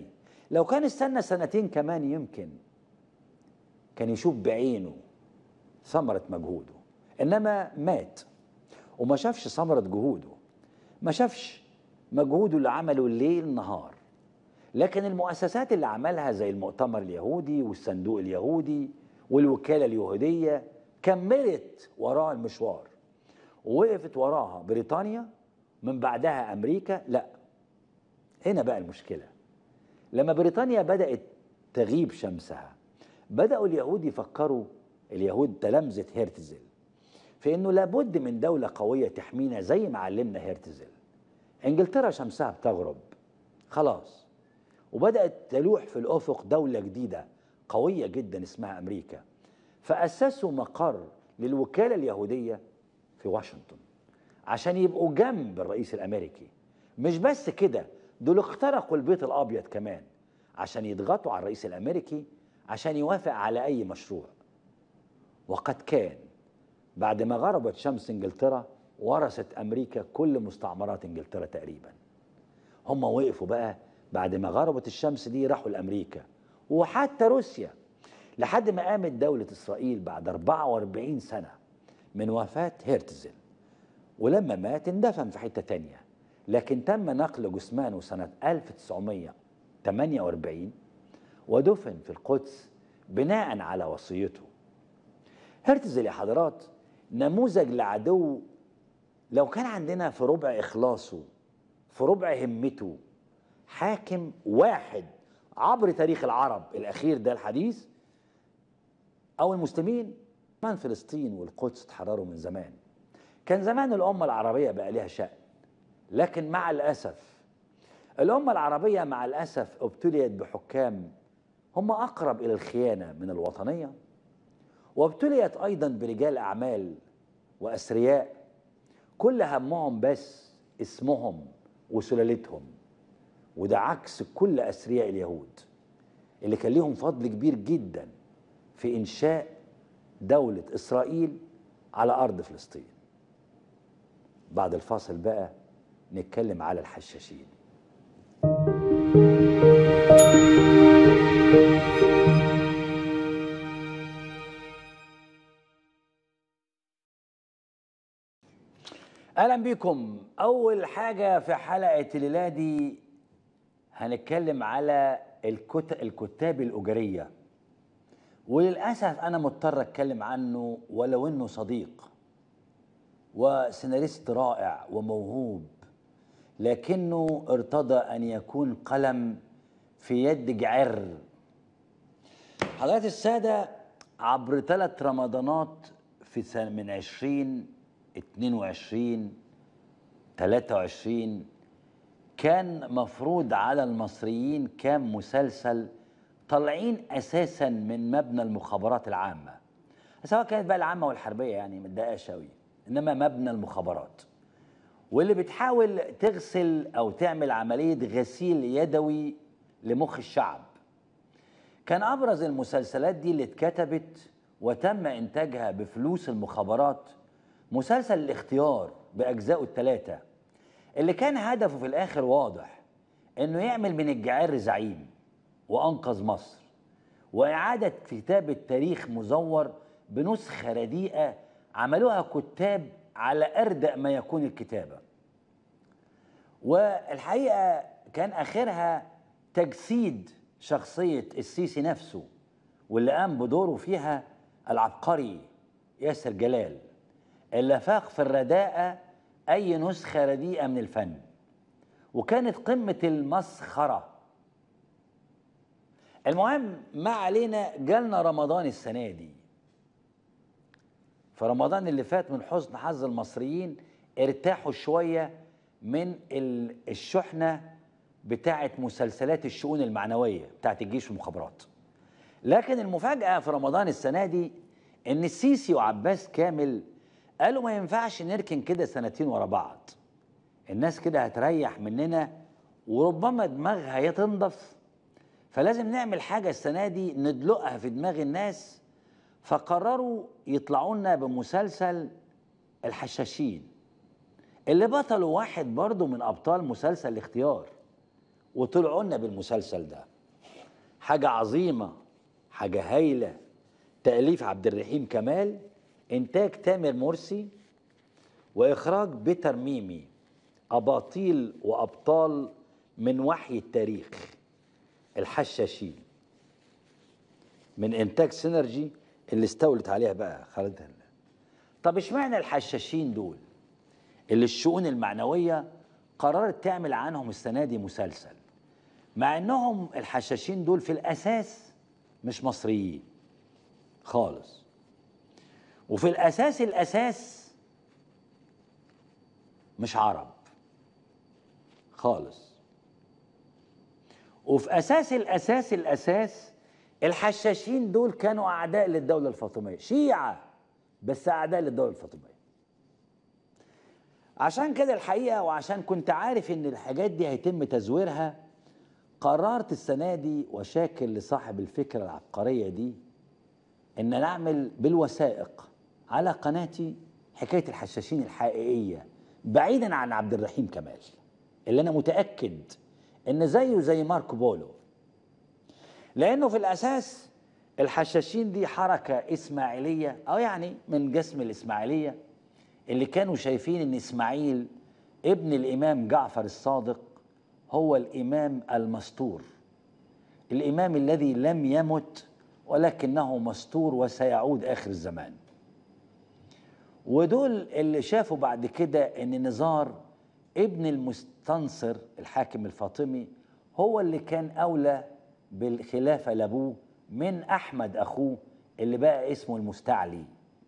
لو كان استنى سنتين كمان يمكن كان يشوف بعينه ثمرة مجهوده إنما مات وما شافش ثمرة جهوده ما شافش مجهوده اللي عمله الليل نهار لكن المؤسسات اللي عملها زي المؤتمر اليهودي والصندوق اليهودي والوكالة اليهودية كملت وراه المشوار ووقفت وراها بريطانيا من بعدها أمريكا لا هنا بقى المشكلة لما بريطانيا بدأت تغيب شمسها بدأوا اليهود يفكروا اليهود تلامذة هرتزل في انه لابد من دولة قوية تحمينا زي ما علمنا هرتزل انجلترا شمسها بتغرب خلاص وبدأت تلوح في الأفق دولة جديدة قوية جدا اسمها أمريكا فأسسوا مقر للوكالة اليهودية في واشنطن عشان يبقوا جنب الرئيس الأمريكي مش بس كده دول اخترقوا البيت الأبيض كمان عشان يضغطوا على الرئيس الأمريكي عشان يوافق على أي مشروع وقد كان بعد ما غربت شمس انجلترا ورثت امريكا كل مستعمرات انجلترا تقريبا هم وقفوا بقى بعد ما غربت الشمس دي راحوا لامريكا وحتى روسيا لحد ما قامت دولة اسرائيل بعد 44 سنة من وفاة هرتزل ولما مات اندفن في حتة تانية لكن تم نقل جثمانه سنة 1948 ودفن في القدس بناء على وصيته هرتزل يا حضرات نموذج لعدو لو كان عندنا في ربع إخلاصه في ربع همته حاكم واحد عبر تاريخ العرب الأخير ده الحديث أو المسلمين كمان فلسطين والقدس اتحرروا من زمان كان زمان الأمة العربية بقى لها شأن لكن مع الأسف الأمة العربية مع الأسف ابتليت بحكام هم أقرب إلى الخيانة من الوطنية وابتليت أيضا برجال أعمال وأثرياء كل همهم بس اسمهم وسلالتهم وده عكس كل أثرياء اليهود اللي كان ليهم فضل كبير جدا في إنشاء دولة إسرائيل على أرض فلسطين بعد الفاصل بقى نتكلم على الحشاشين اهلا بكم اول حاجه في حلقه الليله دي هنتكلم على الكت... الكتاب الاجريه وللاسف انا مضطر اتكلم عنه ولو انه صديق وسيناريست رائع وموهوب لكنه ارتضى ان يكون قلم في يد جعر حضرات الساده عبر ثلاث رمضانات في سنة من 20 22 23 كان مفروض على المصريين كام مسلسل طالعين اساسا من مبنى المخابرات العامه سواء كانت بقى العامه والحربيه يعني متضايقاش قوي انما مبنى المخابرات واللي بتحاول تغسل او تعمل عمليه غسيل يدوي لمخ الشعب كان ابرز المسلسلات دي اللي اتكتبت وتم انتاجها بفلوس المخابرات مسلسل الاختيار باجزائه الثلاثه اللي كان هدفه في الاخر واضح انه يعمل من الجعار زعيم وانقذ مصر واعاده كتابه تاريخ مزور بنسخه رديئه عملوها كتاب على اردأ ما يكون الكتابه والحقيقه كان اخرها تجسيد شخصيه السيسي نفسه واللي قام بدوره فيها العبقري ياسر جلال اللي فاق في الرداءة أي نسخة رديئة من الفن وكانت قمة المسخرة المهم ما علينا جالنا رمضان السنة دي فرمضان اللي فات من حسن حظ المصريين ارتاحوا شوية من الشحنة بتاعة مسلسلات الشؤون المعنوية بتاعة الجيش والمخابرات لكن المفاجأة في رمضان السنة دي إن السيسي وعباس كامل قالوا ما ينفعش نركن كده سنتين ورا بعض الناس كده هتريح مننا وربما دماغها هي تنضف فلازم نعمل حاجة السنة دي ندلقها في دماغ الناس فقرروا يطلعوا لنا بمسلسل الحشاشين اللي بطلوا واحد برضه من أبطال مسلسل الاختيار وطلعوا لنا بالمسلسل ده حاجة عظيمة حاجة هايلة تأليف عبد الرحيم كمال إنتاج تامر مرسي وإخراج بيتر ميمي أباطيل وأبطال من وحي التاريخ الحشاشين من إنتاج سينرجي اللي استولت عليها بقى خالد هلال طب اشمعنى الحشاشين دول اللي الشؤون المعنوية قررت تعمل عنهم السنة دي مسلسل مع انهم الحشاشين دول في الاساس مش مصريين خالص وفي الاساس الاساس مش عرب خالص وفي اساس الاساس الاساس الحشاشين دول كانوا اعداء للدوله الفاطميه شيعه بس اعداء للدوله الفاطميه عشان كده الحقيقه وعشان كنت عارف ان الحاجات دي هيتم تزويرها قررت السنه دي وشاكر لصاحب الفكره العبقريه دي ان نعمل بالوثائق على قناتي حكايه الحشاشين الحقيقيه بعيدا عن عبد الرحيم كمال اللي انا متاكد ان زيه زي ماركو بولو لانه في الاساس الحشاشين دي حركه اسماعيليه او يعني من جسم الاسماعيليه اللي كانوا شايفين ان اسماعيل ابن الامام جعفر الصادق هو الامام المستور الامام الذي لم يمت ولكنه مستور وسيعود اخر الزمان ودول اللي شافوا بعد كده ان نزار ابن المستنصر الحاكم الفاطمي هو اللي كان اولى بالخلافه لابوه من احمد اخوه اللي بقى اسمه المستعلي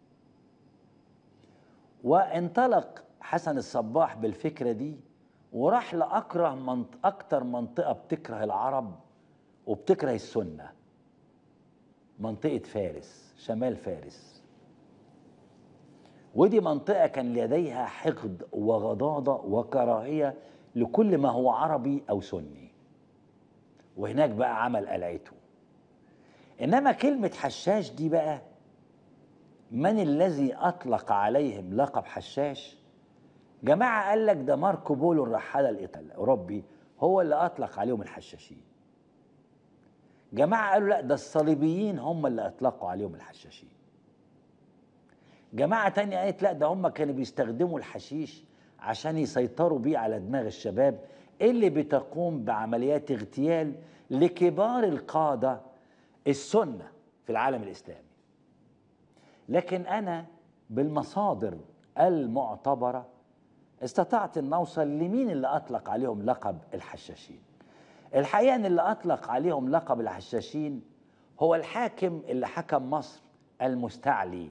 وانطلق حسن الصباح بالفكره دي وراح لاكره منط... اكتر منطقه بتكره العرب وبتكره السنه منطقه فارس شمال فارس ودي منطقه كان لديها حقد وغضاضه وكراهيه لكل ما هو عربي او سني وهناك بقى عمل قلعته انما كلمه حشاش دي بقى من الذي اطلق عليهم لقب حشاش جماعه قال لك ده ماركو بولو الرحاله الاوروبي هو اللي اطلق عليهم الحشاشين جماعه قالوا لا ده الصليبيين هم اللي اطلقوا عليهم الحشاشين جماعه تانية قالت لا ده هم كانوا بيستخدموا الحشيش عشان يسيطروا بيه على دماغ الشباب اللي بتقوم بعمليات اغتيال لكبار القاده السنه في العالم الاسلامي لكن انا بالمصادر المعتبره استطعت ان اوصل لمين اللي اطلق عليهم لقب الحشاشين الحقيقه ان اللي اطلق عليهم لقب الحشاشين هو الحاكم اللي حكم مصر المستعلي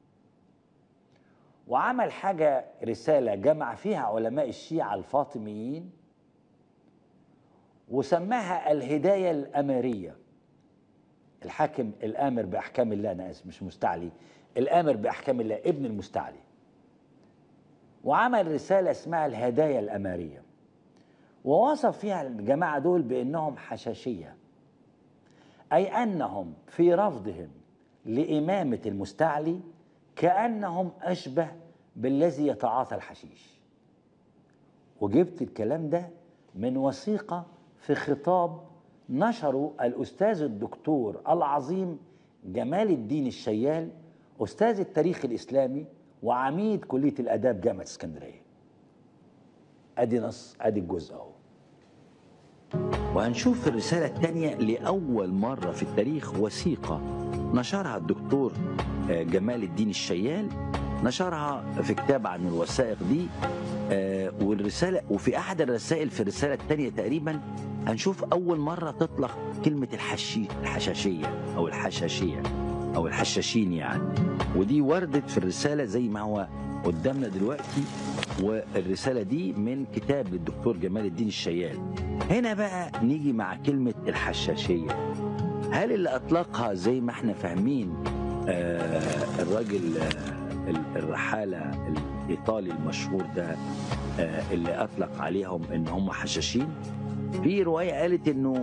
وعمل حاجه رساله جمع فيها علماء الشيعه الفاطميين وسماها الهدايه الامريه الحاكم الامر باحكام الله انا اسف مش مستعلي الامر باحكام الله ابن المستعلي وعمل رساله اسمها الهدايا الاماريه ووصف فيها الجماعه دول بانهم حشاشيه اي انهم في رفضهم لامامه المستعلي كانهم اشبه بالذي يتعاطى الحشيش وجبت الكلام ده من وثيقه في خطاب نشره الاستاذ الدكتور العظيم جمال الدين الشيال استاذ التاريخ الاسلامي وعميد كليه الاداب جامعه اسكندريه ادي نص ادي الجزء اهو وهنشوف الرسالة الثانية لأول مرة في التاريخ وثيقة نشرها الدكتور جمال الدين الشيال نشرها في كتاب عن الوثائق دي والرسالة وفي أحد الرسائل في الرسالة الثانية تقريبا هنشوف أول مرة تطلق كلمة الحشي الحشاشية أو الحشاشية أو الحشاشين يعني ودي وردت في الرسالة زي ما هو قدامنا دلوقتي والرسالة دي من كتاب للدكتور جمال الدين الشيال هنا بقى نيجي مع كلمة الحشاشية هل اللي أطلقها زي ما احنا فاهمين آه الراجل آه الرحالة الإيطالي المشهور ده آه اللي أطلق عليهم إن هم حشاشين في رواية قالت إنه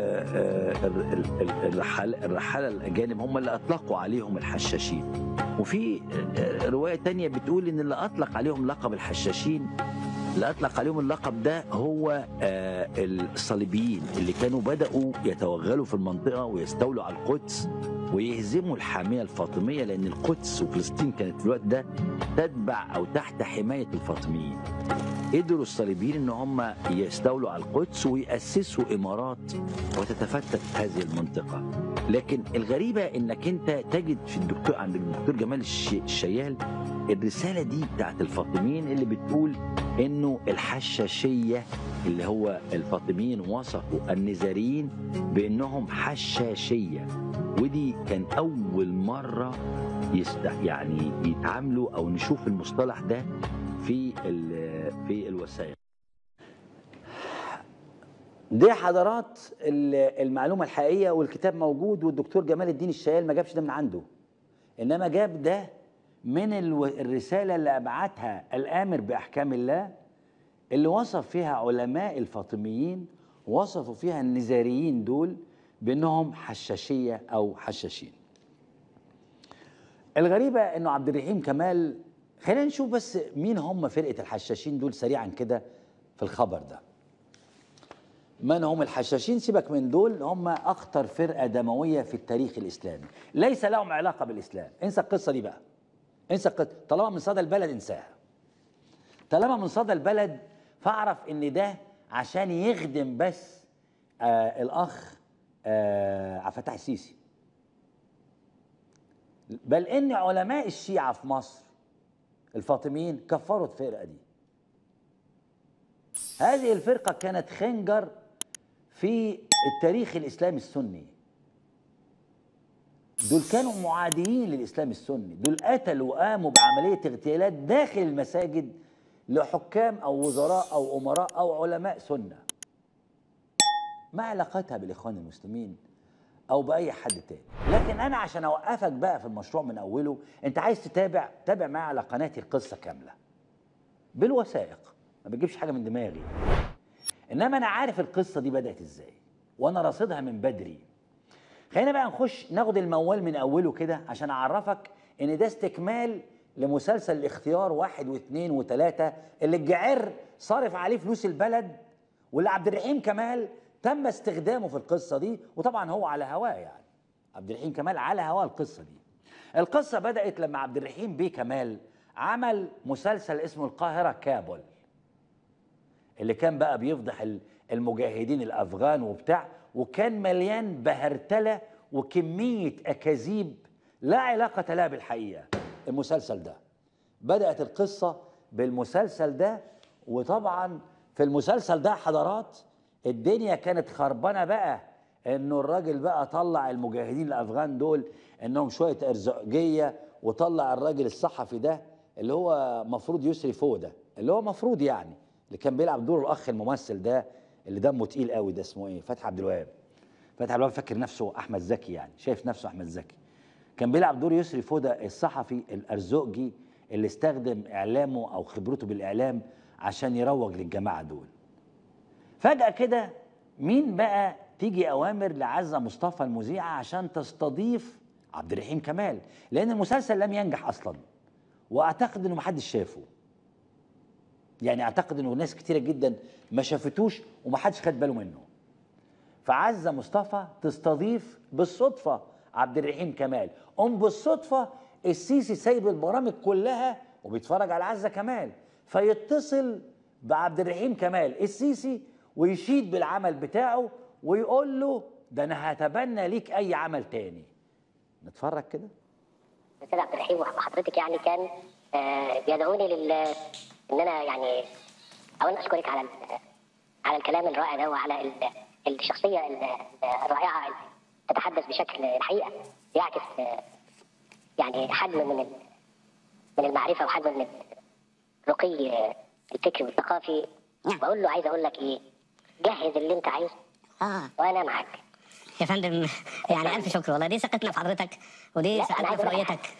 الرحالة الرحالة الأجانب هم اللي أطلقوا عليهم الحشاشين وفي رواية تانية بتقول إن اللي أطلق عليهم لقب الحشاشين اللي اطلق عليهم اللقب ده هو آه الصليبيين اللي كانوا بداوا يتوغلوا في المنطقه ويستولوا على القدس ويهزموا الحاميه الفاطميه لان القدس وفلسطين كانت في الوقت ده تتبع او تحت حمايه الفاطميين. قدروا الصليبيين ان هم يستولوا على القدس وياسسوا امارات وتتفتت هذه المنطقه. لكن الغريبه انك انت تجد في الدكتور عند الدكتور جمال الشيال الرساله دي بتاعت الفاطميين اللي بتقول انه الحشاشيه اللي هو الفاطميين وصفوا النزاريين بانهم حشاشيه ودي كان اول مره يست يعني يتعاملوا او نشوف المصطلح ده في في الوثائق دي حضارات المعلومة الحقيقية والكتاب موجود والدكتور جمال الدين الشيال ما جابش ده من عنده إنما جاب ده من الرسالة اللي أبعتها الآمر بأحكام الله اللي وصف فيها علماء الفاطميين وصفوا فيها النزاريين دول بأنهم حشاشية أو حشاشين الغريبة أنه عبد الرحيم كمال خلينا نشوف بس مين هم فرقة الحشاشين دول سريعا كده في الخبر ده من هم الحشاشين سيبك من دول هم أخطر فرقة دموية في التاريخ الإسلامي ليس لهم علاقة بالإسلام انسى القصة دي بقى انسى القصة طالما من صدى البلد انساها طالما من صدى البلد فاعرف ان ده عشان يخدم بس آه الاخ آه عبد الفتاح السيسي بل ان علماء الشيعه في مصر الفاطميين كفروا الفرقه دي هذه الفرقه كانت خنجر في التاريخ الاسلامي السني دول كانوا معاديين للاسلام السني دول قتلوا وقاموا بعمليه اغتيالات داخل المساجد لحكام او وزراء او امراء او علماء سنه ما علاقتها بالاخوان المسلمين او باي حد تاني لكن انا عشان اوقفك بقى في المشروع من اوله انت عايز تتابع تابع معايا على قناتي القصه كامله بالوثائق ما بجيبش حاجه من دماغي انما انا عارف القصه دي بدات ازاي وانا راصدها من بدري خلينا بقى نخش ناخد الموال من اوله كده عشان اعرفك ان ده استكمال لمسلسل الاختيار واحد واثنين وثلاثة اللي الجعر صارف عليه فلوس البلد واللي عبد الرحيم كمال تم استخدامه في القصة دي وطبعا هو على هواه يعني عبد الرحيم كمال على هواه القصة دي القصة بدأت لما عبد الرحيم بيه كمال عمل مسلسل اسمه القاهرة كابول اللي كان بقى بيفضح المجاهدين الأفغان وبتاع وكان مليان بهرتلة وكمية أكاذيب لا علاقة لها بالحقيقة المسلسل ده بدأت القصة بالمسلسل ده وطبعا في المسلسل ده حضارات الدنيا كانت خربانة بقى انه الراجل بقى طلع المجاهدين الافغان دول انهم شوية ارزاقية وطلع الراجل الصحفي ده اللي هو مفروض يسري فوق ده اللي هو مفروض يعني اللي كان بيلعب دور الاخ الممثل ده اللي دمه تقيل قوي ده اسمه ايه فتحي عبد الوهاب فتحي عبد الوهاب فاكر نفسه احمد زكي يعني شايف نفسه احمد زكي كان بيلعب دور يسري فوده الصحفي الارزقجي اللي استخدم اعلامه او خبرته بالاعلام عشان يروج للجماعه دول فجاه كده مين بقى تيجي اوامر لعزه مصطفى المذيعه عشان تستضيف عبد الرحيم كمال لان المسلسل لم ينجح اصلا واعتقد انه محدش شافه يعني اعتقد انه ناس كتيره جدا ما شافتوش ومحدش خد باله منه فعزه مصطفى تستضيف بالصدفه عبد الرحيم كمال قوم بالصدفه السيسي سايب البرامج كلها وبيتفرج على عزه كمال فيتصل بعبد الرحيم كمال السيسي ويشيد بالعمل بتاعه ويقول له ده انا هتبنى ليك اي عمل تاني نتفرج كده استاذ عبد الرحيم وحضرتك يعني كان آه بيدعوني لل ان انا يعني اولا اشكرك على على الكلام الرائع ده وعلى الشخصيه الرائعه تتحدث بشكل الحقيقه يعكس يعني حجم من من المعرفه وحجم من الرقي الفكري والثقافي نعم. بقول له عايز اقول لك ايه جهز اللي انت عايزه اه وانا معاك يا فندم يعني الف شكر والله دي ثقتنا في حضرتك ودي لا، أنا ثقتنا عايز في أقول لك رؤيتك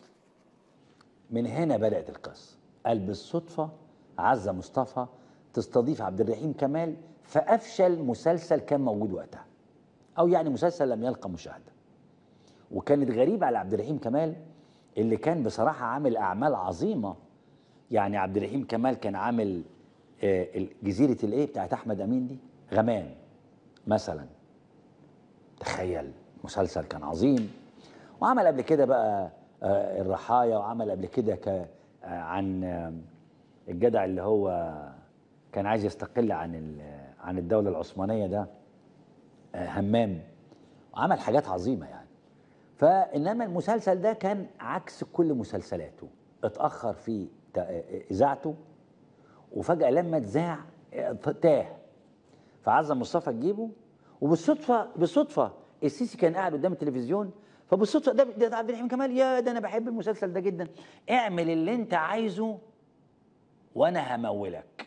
من هنا بدأت القصة قال بالصدفة عزة مصطفى تستضيف عبد الرحيم كمال فأفشل مسلسل كان موجود وقتها أو يعني مسلسل لم يلقى مشاهدة وكانت غريبة على عبد الرحيم كمال اللي كان بصراحة عامل أعمال عظيمة يعني عبد الرحيم كمال كان عامل آه، جزيره الايه بتاعت احمد امين دي غمام مثلا تخيل مسلسل كان عظيم وعمل قبل كده بقى آه، الرحايا وعمل قبل كده ك آه، عن آه، الجدع اللي هو كان عايز يستقل عن ال- عن الدوله العثمانيه ده آه، همام وعمل حاجات عظيمه يعني فانما المسلسل ده كان عكس كل مسلسلاته اتاخر في تا- اذاعته وفجاه لما اتذاع اه، تاه فعزم مصطفى تجيبه وبالصدفه بالصدفه السيسي كان قاعد قدام التلفزيون فبالصدفه ده, ده عبد الحليم كمال يا ده انا بحب المسلسل ده جدا اعمل اللي انت عايزه وانا همولك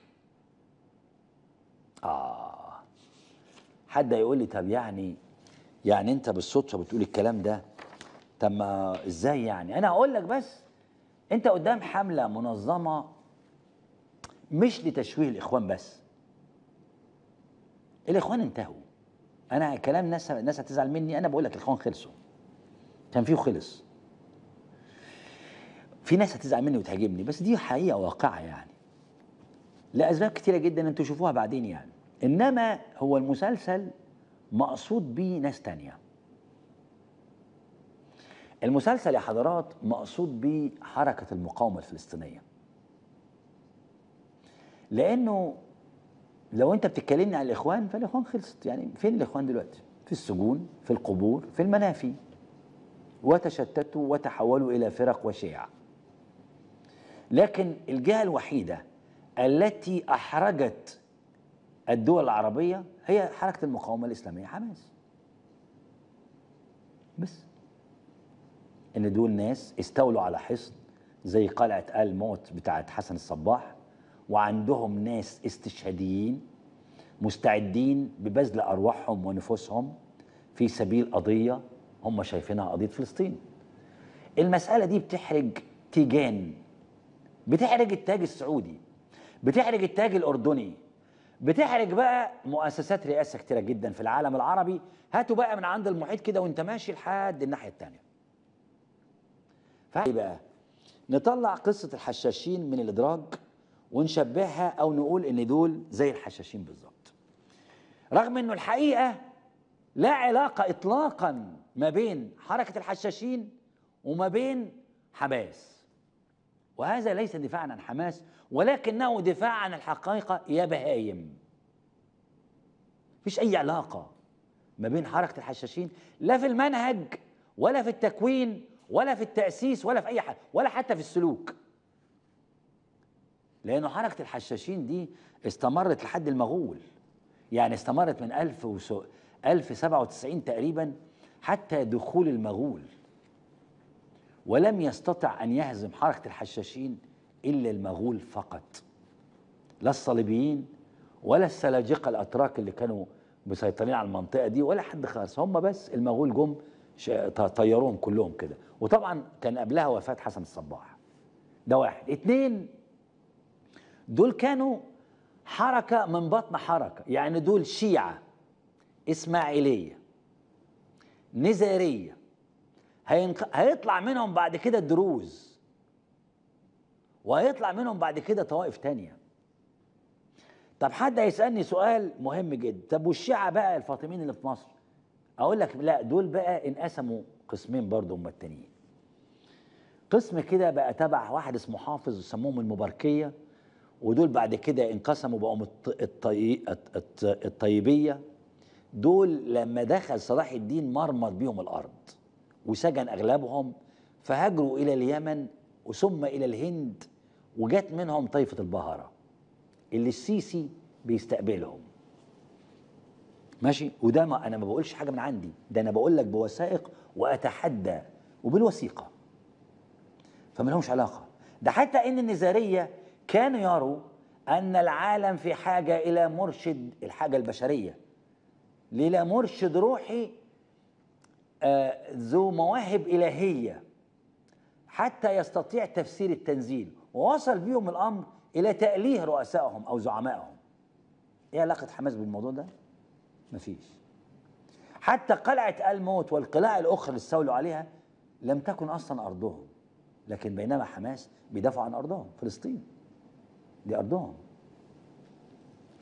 اه حد هيقول لي طب يعني يعني انت بالصدفه بتقول الكلام ده طب ما ازاي يعني انا هقول لك بس انت قدام حمله منظمه مش لتشويه الاخوان بس الاخوان انتهوا انا كلام ناس ناس هتزعل مني انا بقول لك الاخوان خلصوا كان فيه خلص في ناس هتزعل مني وتهاجمني بس دي حقيقه واقعه يعني لاسباب كتيره جدا انتوا تشوفوها بعدين يعني انما هو المسلسل مقصود بيه ناس تانية المسلسل يا حضرات مقصود بيه حركة المقاومة الفلسطينية لأنه لو أنت بتتكلمني عن الإخوان فالإخوان خلصت يعني فين الإخوان دلوقتي؟ في السجون في القبور في المنافي وتشتتوا وتحولوا إلى فرق وشيع لكن الجهة الوحيدة التي أحرجت الدول العربية هي حركة المقاومة الإسلامية حماس بس إن دول ناس استولوا على حصن زي قلعة آل موت بتاعت حسن الصباح وعندهم ناس استشهاديين مستعدين ببذل أرواحهم ونفوسهم في سبيل قضية هم شايفينها قضية فلسطين المسألة دي بتحرج تيجان بتحرج التاج السعودي بتحرج التاج الأردني بتحرج بقى مؤسسات رئاسة كتيرة جدا في العالم العربي هاتوا بقى من عند المحيط كده وانت ماشي لحد الناحية التانية فايه بقى نطلع قصة الحشاشين من الإدراج ونشبهها أو نقول إن دول زي الحشاشين بالظبط رغم إنه الحقيقة لا علاقة إطلاقا ما بين حركة الحشاشين وما بين حماس وهذا ليس دفاعا عن حماس ولكنه دفاع عن الحقيقة يا بهايم مفيش أي علاقة ما بين حركة الحشاشين لا في المنهج ولا في التكوين ولا في التأسيس ولا في أي حاجة ولا حتى في السلوك لأنه حركة الحشاشين دي استمرت لحد المغول يعني استمرت من 1000 وس... 1097 تقريبا حتى دخول المغول ولم يستطع أن يهزم حركة الحشاشين إلا المغول فقط لا الصليبيين ولا السلاجقة الأتراك اللي كانوا مسيطرين على المنطقة دي ولا حد خالص هم بس المغول جم ش- ط- طيروهم كلهم كده وطبعا كان قبلها وفاة حسن الصباح ده واحد اتنين دول كانوا حركة من بطن حركة يعني دول شيعة إسماعيلية نزارية هينق... هيطلع منهم بعد كده دروز وهيطلع منهم بعد كده طوائف تانية طب حد هيسألني سؤال مهم جدا طب والشيعة بقى الفاطميين اللي في مصر اقول لك لا دول بقى انقسموا قسمين برضه هم التانيين قسم كده بقى تبع واحد اسمه حافظ يسموهم المباركية ودول بعد كده انقسموا بقوا الط- الطي... الط- الط- الطيبية دول لما دخل صلاح الدين مرمط بيهم الأرض وسجن أغلبهم فهاجروا إلى اليمن وثم إلى الهند وجات منهم طائفة البهرة اللي السيسي بيستقبلهم ماشي وده ما انا ما بقولش حاجه من عندي ده انا بقول لك بوثائق واتحدى وبالوثيقه فما لهمش علاقه ده حتى ان النزاريه كانوا يروا ان العالم في حاجه الى مرشد الحاجه البشريه الى مرشد روحي آه ذو مواهب الهيه حتى يستطيع تفسير التنزيل ووصل بيهم الامر الى تاليه رؤسائهم او زعمائهم ايه علاقه حماس بالموضوع ده مفيش حتى قلعه الموت والقلاع الاخرى اللي استولوا عليها لم تكن اصلا ارضهم لكن بينما حماس بيدافعوا عن ارضهم فلسطين دي ارضهم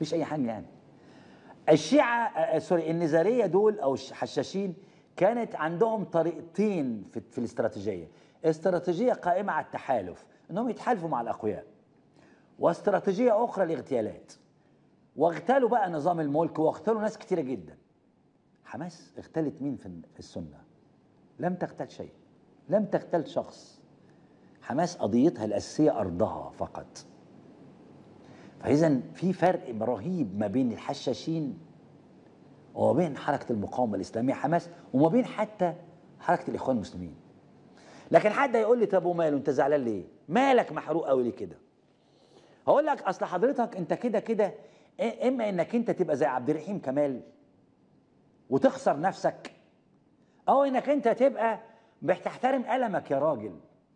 مفيش اي حاجه يعني الشيعة آه، آه، سوري النزارية دول أو الحشاشين كانت عندهم طريقتين في, في الاستراتيجية استراتيجية قائمة على التحالف أنهم يتحالفوا مع الأقوياء واستراتيجية أخرى الاغتيالات واغتالوا بقى نظام الملك واغتالوا ناس كتيرة جدا حماس اغتالت مين في في السنة لم تغتال شيء لم تغتال شخص حماس قضيتها الأساسية أرضها فقط فاذا في فرق رهيب ما بين الحشاشين وما بين حركه المقاومه الاسلاميه حماس وما بين حتى حركه الاخوان المسلمين لكن حد يقول لي طب وماله انت زعلان ليه مالك محروق قوي ليه كده هقول لك اصل حضرتك انت كده كده إيه- اما انك انت تبقى زي عبد الرحيم كمال وتخسر نفسك او انك انت تبقى بتحترم المك يا راجل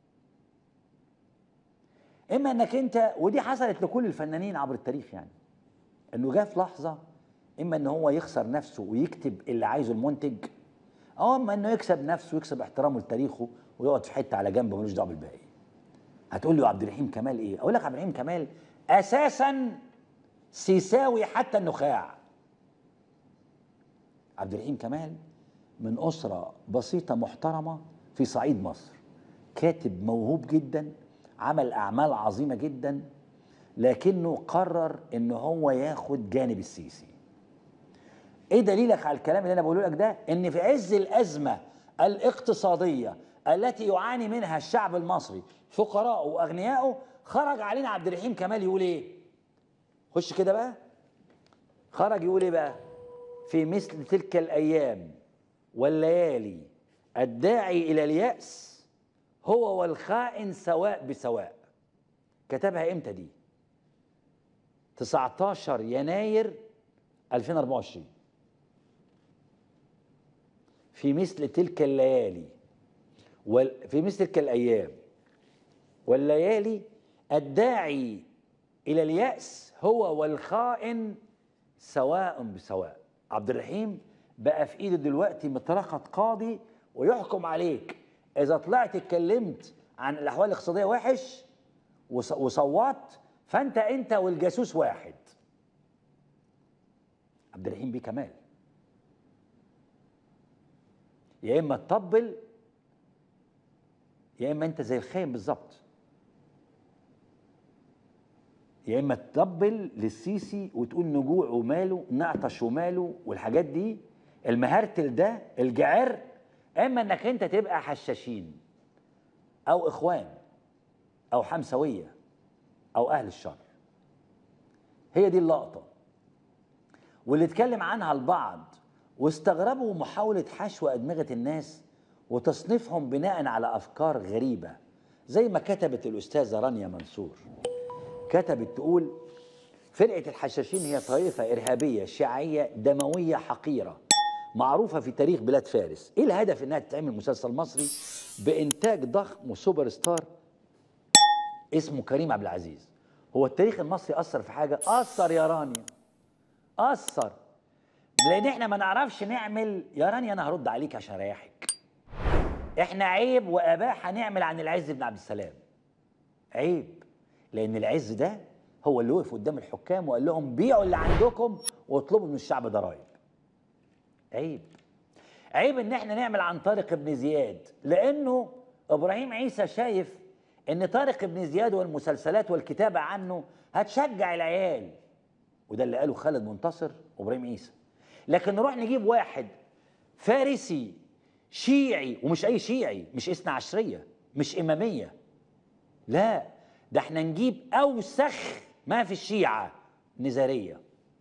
اما انك انت ودي حصلت لكل الفنانين عبر التاريخ يعني انه جاء في لحظه اما ان هو يخسر نفسه ويكتب اللي عايزه المنتج او اما انه يكسب نفسه ويكسب احترامه لتاريخه ويقعد في حته على جنب ملوش دعوه بالباقي هتقول له عبد الرحيم كمال ايه اقول لك عبد الرحيم كمال اساسا سيساوي حتى النخاع عبد الرحيم كمال من اسره بسيطه محترمه في صعيد مصر كاتب موهوب جدا عمل اعمال عظيمه جدا لكنه قرر ان هو ياخد جانب السيسي ايه دليلك على الكلام اللي انا بقوله لك ده ان في عز الازمه الاقتصاديه التي يعاني منها الشعب المصري فقراءه واغنياءه خرج علينا عبد الرحيم كمال يقول ايه خش كده بقى خرج يقول ايه بقى في مثل تلك الايام والليالي الداعي الى الياس هو والخائن سواء بسواء كتبها امتى دي 19 يناير 2024 في مثل تلك الليالي وال- في مثل تلك الايام والليالي الداعي الى الياس هو والخائن سواء بسواء عبد الرحيم بقى في ايده دلوقتي مطرقه قاضي ويحكم عليك اذا طلعت اتكلمت عن الاحوال الاقتصاديه وحش وص- وصوت فانت انت والجاسوس واحد عبد الرحيم بيه كمال يا اما تطبل يا اما انت زي الخاين بالظبط يا اما تطبل للسيسي وتقول نجوع وماله نعطش وماله والحاجات دي المهرتل ده الجعر اما انك انت تبقى حشاشين او اخوان او حمسويه او اهل الشر هي دي اللقطه واللي اتكلم عنها البعض واستغربوا محاولة حشو أدمغة الناس وتصنيفهم بناء على أفكار غريبة زي ما كتبت الأستاذة رانيا منصور كتبت تقول فرقة الحشاشين هي طائفة إرهابية شيعية دموية حقيرة معروفة في تاريخ بلاد فارس إيه الهدف إنها تتعمل مسلسل مصري بإنتاج ضخم وسوبر ستار اسمه كريم عبد العزيز هو التاريخ المصري أثر في حاجة أثر يا رانيا أثر لان احنا ما نعرفش نعمل يا رانيا انا هرد عليك عشان اريحك احنا عيب واباحه نعمل عن العز بن عبد السلام عيب لان العز ده هو اللي وقف قدام الحكام وقال لهم بيعوا اللي عندكم واطلبوا من الشعب ضرائب عيب عيب ان احنا نعمل عن طارق بن زياد لانه ابراهيم عيسى شايف ان طارق بن زياد والمسلسلات والكتابه عنه هتشجع العيال وده اللي قاله خالد منتصر وابراهيم عيسى لكن نروح نجيب واحد فارسي شيعي ومش اي شيعي مش اثنا عشريه مش اماميه لا ده احنا نجيب اوسخ ما في الشيعه نزاريه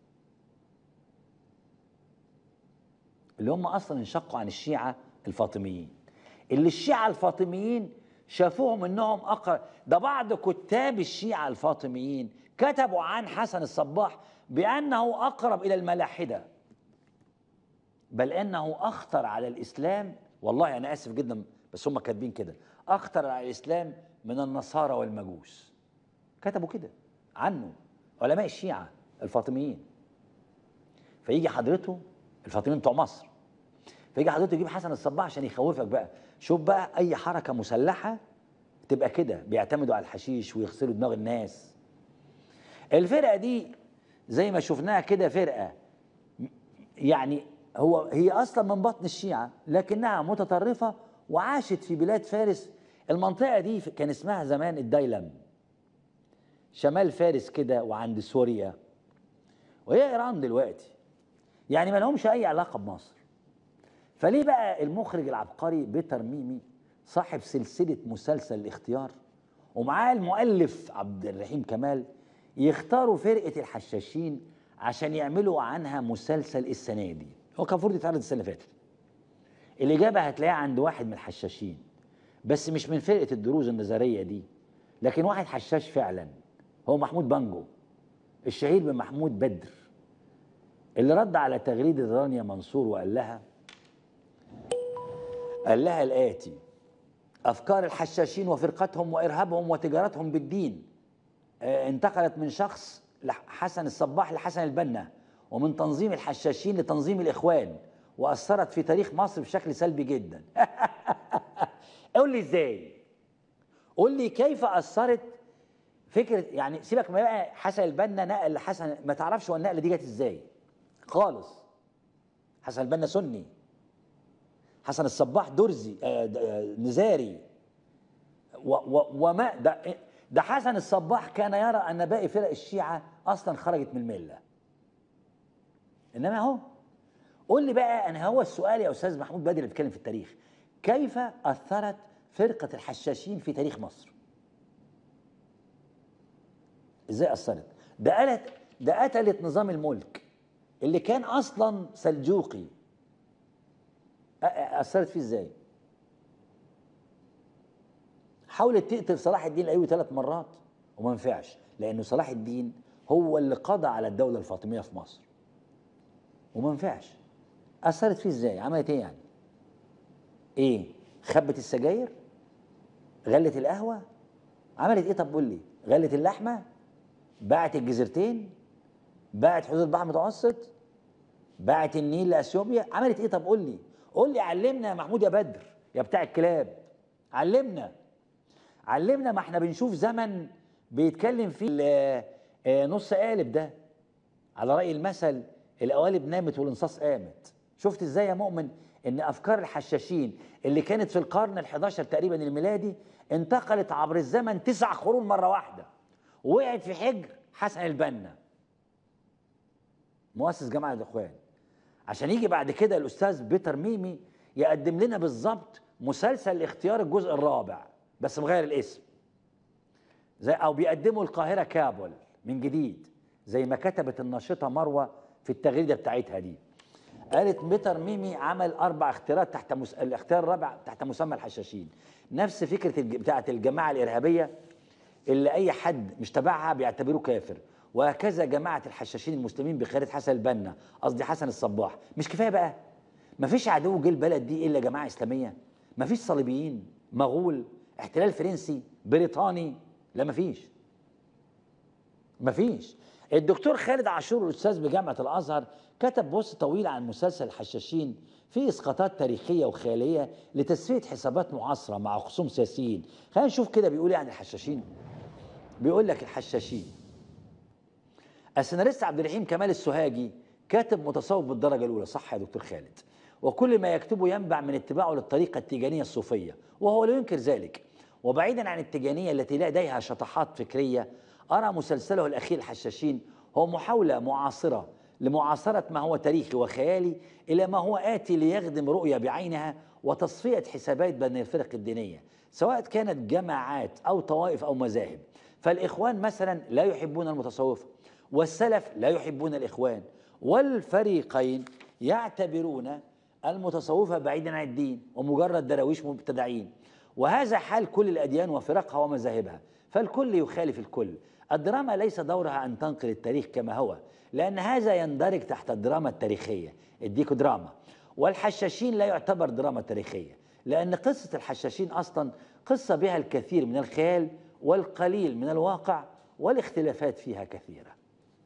اللي هم اصلا انشقوا عن الشيعه الفاطميين اللي الشيعه الفاطميين شافوهم انهم اقرب ده بعض كتاب الشيعه الفاطميين كتبوا عن حسن الصباح بانه اقرب الى الملاحده بل انه اخطر على الاسلام والله انا اسف جدا بس هم كاتبين كده اخطر على الاسلام من النصارى والمجوس كتبوا كده عنه علماء الشيعه الفاطميين فيجي حضرته الفاطميين بتوع مصر فيجي حضرته يجيب حسن الصباح عشان يخوفك بقى شوف بقى اي حركه مسلحه تبقى كده بيعتمدوا على الحشيش ويغسلوا دماغ الناس الفرقه دي زي ما شفناها كده فرقه يعني هو هي اصلا من بطن الشيعه لكنها متطرفه وعاشت في بلاد فارس المنطقه دي كان اسمها زمان الدايلم شمال فارس كده وعند سوريا وهي ايران دلوقتي يعني ما لهمش اي علاقه بمصر فليه بقى المخرج العبقري بيتر ميمي صاحب سلسله مسلسل الاختيار ومعاه المؤلف عبد الرحيم كمال يختاروا فرقه الحشاشين عشان يعملوا عنها مسلسل السنه دي هو كان المفروض يتعرض السنه اللي فاتت الاجابه هتلاقيها عند واحد من الحشاشين بس مش من فرقه الدروز النظريه دي لكن واحد حشاش فعلا هو محمود بانجو الشهير بمحمود بدر اللي رد على تغريده رانيا منصور وقال لها قال لها الآتي أفكار الحشاشين وفرقتهم وإرهابهم وتجارتهم بالدين آه، انتقلت من شخص لح- حسن الصباح لحسن البنا ومن تنظيم الحشاشين لتنظيم الإخوان وأثرت في تاريخ مصر بشكل سلبي جدا قول لي إزاي قول لي كيف أثرت فكرة يعني سيبك ما بقى حسن البنا نقل لحسن ما تعرفش هو النقلة دي جت إزاي خالص حسن البنا سني حسن الصباح درزي آه، د- آه، نزاري و و وما ده ده حسن الصباح كان يرى ان باقي فرق الشيعه اصلا خرجت من المله انما اهو قول لي بقى انا هو السؤال يا استاذ محمود بدر اللي بيتكلم في التاريخ كيف اثرت فرقه الحشاشين في تاريخ مصر ازاي اثرت ده قالت ده قتلت نظام الملك اللي كان اصلا سلجوقي أ- أ- اثرت فيه ازاي حاولت تقتل صلاح الدين الايوبي ثلاث مرات وما نفعش لانه صلاح الدين هو اللي قضى على الدوله الفاطميه في مصر وما نفعش اثرت فيه ازاي عملت ايه يعني ايه خبت السجاير غلت القهوه عملت ايه طب قول لي غلت اللحمه باعت الجزيرتين باعت حدود البحر المتوسط باعت النيل لاثيوبيا عملت ايه طب قول لي قول لي علمنا يا محمود يا بدر يا بتاع الكلاب علمنا علمنا ما احنا بنشوف زمن بيتكلم فيه ال- آه، نص قالب ده على رأي المثل القوالب نامت والانصاص قامت شفت ازاي يا مؤمن ان افكار الحشاشين اللي كانت في القرن ال11 تقريبا الميلادي انتقلت عبر الزمن تسع قرون مره واحده ووقعت في حجر حسن البنا مؤسس جماعه الاخوان عشان يجي بعد كده الاستاذ بيتر ميمي يقدم لنا بالظبط مسلسل اختيار الجزء الرابع بس مغير الاسم زي او بيقدموا القاهره كابول من جديد زي ما كتبت الناشطه مروه في التغريده بتاعتها دي قالت بيتر ميمي عمل اربع اختيارات تحت مس... الاختيار الرابع تحت مسمى الحشاشين نفس فكره الج... بتاعه الجماعه الارهابيه اللي اي حد مش تبعها بيعتبروه كافر وهكذا جماعه الحشاشين المسلمين بقياده حسن البنا قصدي حسن الصباح مش كفايه بقى مفيش عدو جه البلد دي الا جماعه اسلاميه مفيش صليبيين مغول احتلال فرنسي بريطاني لا مفيش مفيش الدكتور خالد عاشور الاستاذ بجامعه الازهر كتب بوست طويل عن مسلسل الحشاشين فيه اسقاطات تاريخيه وخياليه لتسويه حسابات معاصره مع خصوم سياسيين خلينا نشوف كده بيقول ايه عن الحشاشين بيقول لك الحشاشين السيناريست عبد الرحيم كمال السوهاجي كاتب متصوف بالدرجه الاولى صح يا دكتور خالد وكل ما يكتبه ينبع من اتباعه للطريقه التيجانيه الصوفيه وهو لا ينكر ذلك وبعيدا عن التيجانيه التي لديها شطحات فكريه ارى مسلسله الاخير الحشاشين هو محاوله معاصره لمعاصره ما هو تاريخي وخيالي الى ما هو اتي ليخدم رؤيه بعينها وتصفيه حسابات بين الفرق الدينيه سواء كانت جماعات او طوائف او مذاهب فالاخوان مثلا لا يحبون المتصوفه والسلف لا يحبون الاخوان والفريقين يعتبرون المتصوفه بعيدا عن الدين ومجرد دراويش مبتدعين وهذا حال كل الاديان وفرقها ومذاهبها فالكل يخالف الكل الدراما ليس دورها ان تنقل التاريخ كما هو لان هذا يندرج تحت الدراما التاريخيه الديكو دراما والحشاشين لا يعتبر دراما تاريخيه لان قصه الحشاشين اصلا قصه بها الكثير من الخيال والقليل من الواقع والاختلافات فيها كثيره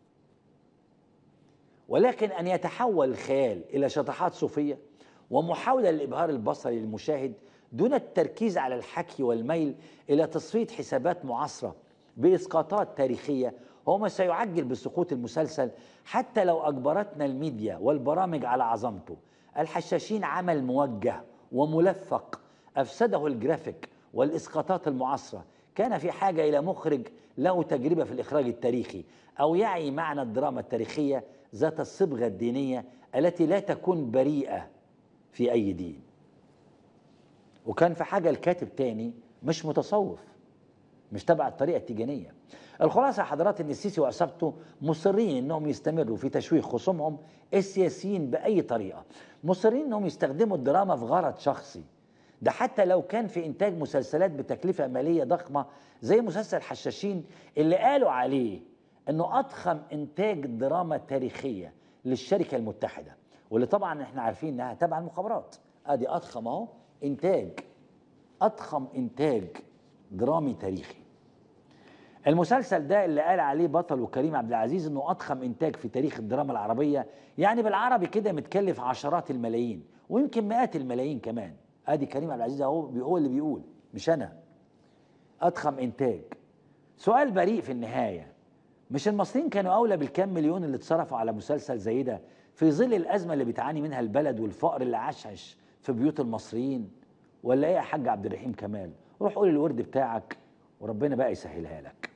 ولكن ان يتحول الخيال الى شطحات صوفيه ومحاوله للابهار البصري للمشاهد دون التركيز على الحكي والميل الى تصفيه حسابات معاصره باسقاطات تاريخيه هو ما سيعجل بسقوط المسلسل حتى لو أجبرتنا الميديا والبرامج على عظمته الحشاشين عمل موجه وملفق أفسده الجرافيك والإسقاطات المعاصرة كان في حاجة إلى مخرج له تجربة في الإخراج التاريخي أو يعي معنى الدراما التاريخية ذات الصبغة الدينية التي لا تكون بريئة في أي دين وكان في حاجة الكاتب تاني مش متصوف مش تبع الطريقة التيجانية الخلاصة يا حضرات ان السيسي وعصابته مصرين انهم يستمروا في تشويه خصومهم السياسيين بأي طريقة مصرين انهم يستخدموا الدراما في غرض شخصي ده حتى لو كان في انتاج مسلسلات بتكلفة مالية ضخمة زي مسلسل حشاشين اللي قالوا عليه انه اضخم انتاج دراما تاريخية للشركة المتحدة واللي طبعا احنا عارفين انها تبع المخابرات ادي اضخم اهو انتاج اضخم انتاج درامي تاريخي المسلسل ده اللي قال عليه بطل وكريم عبد العزيز انه اضخم انتاج في تاريخ الدراما العربيه يعني بالعربي كده متكلف عشرات الملايين ويمكن مئات الملايين كمان ادي كريم عبد العزيز اهو هو اللي بيقول مش انا اضخم انتاج سؤال بريء في النهايه مش المصريين كانوا اولى بالكام مليون اللي اتصرفوا على مسلسل زي ده في ظل الازمه اللي بتعاني منها البلد والفقر اللي عشش في بيوت المصريين ولا ايه يا حاج عبد الرحيم كمال روح قول الورد بتاعك وربنا بقى يسهلها لك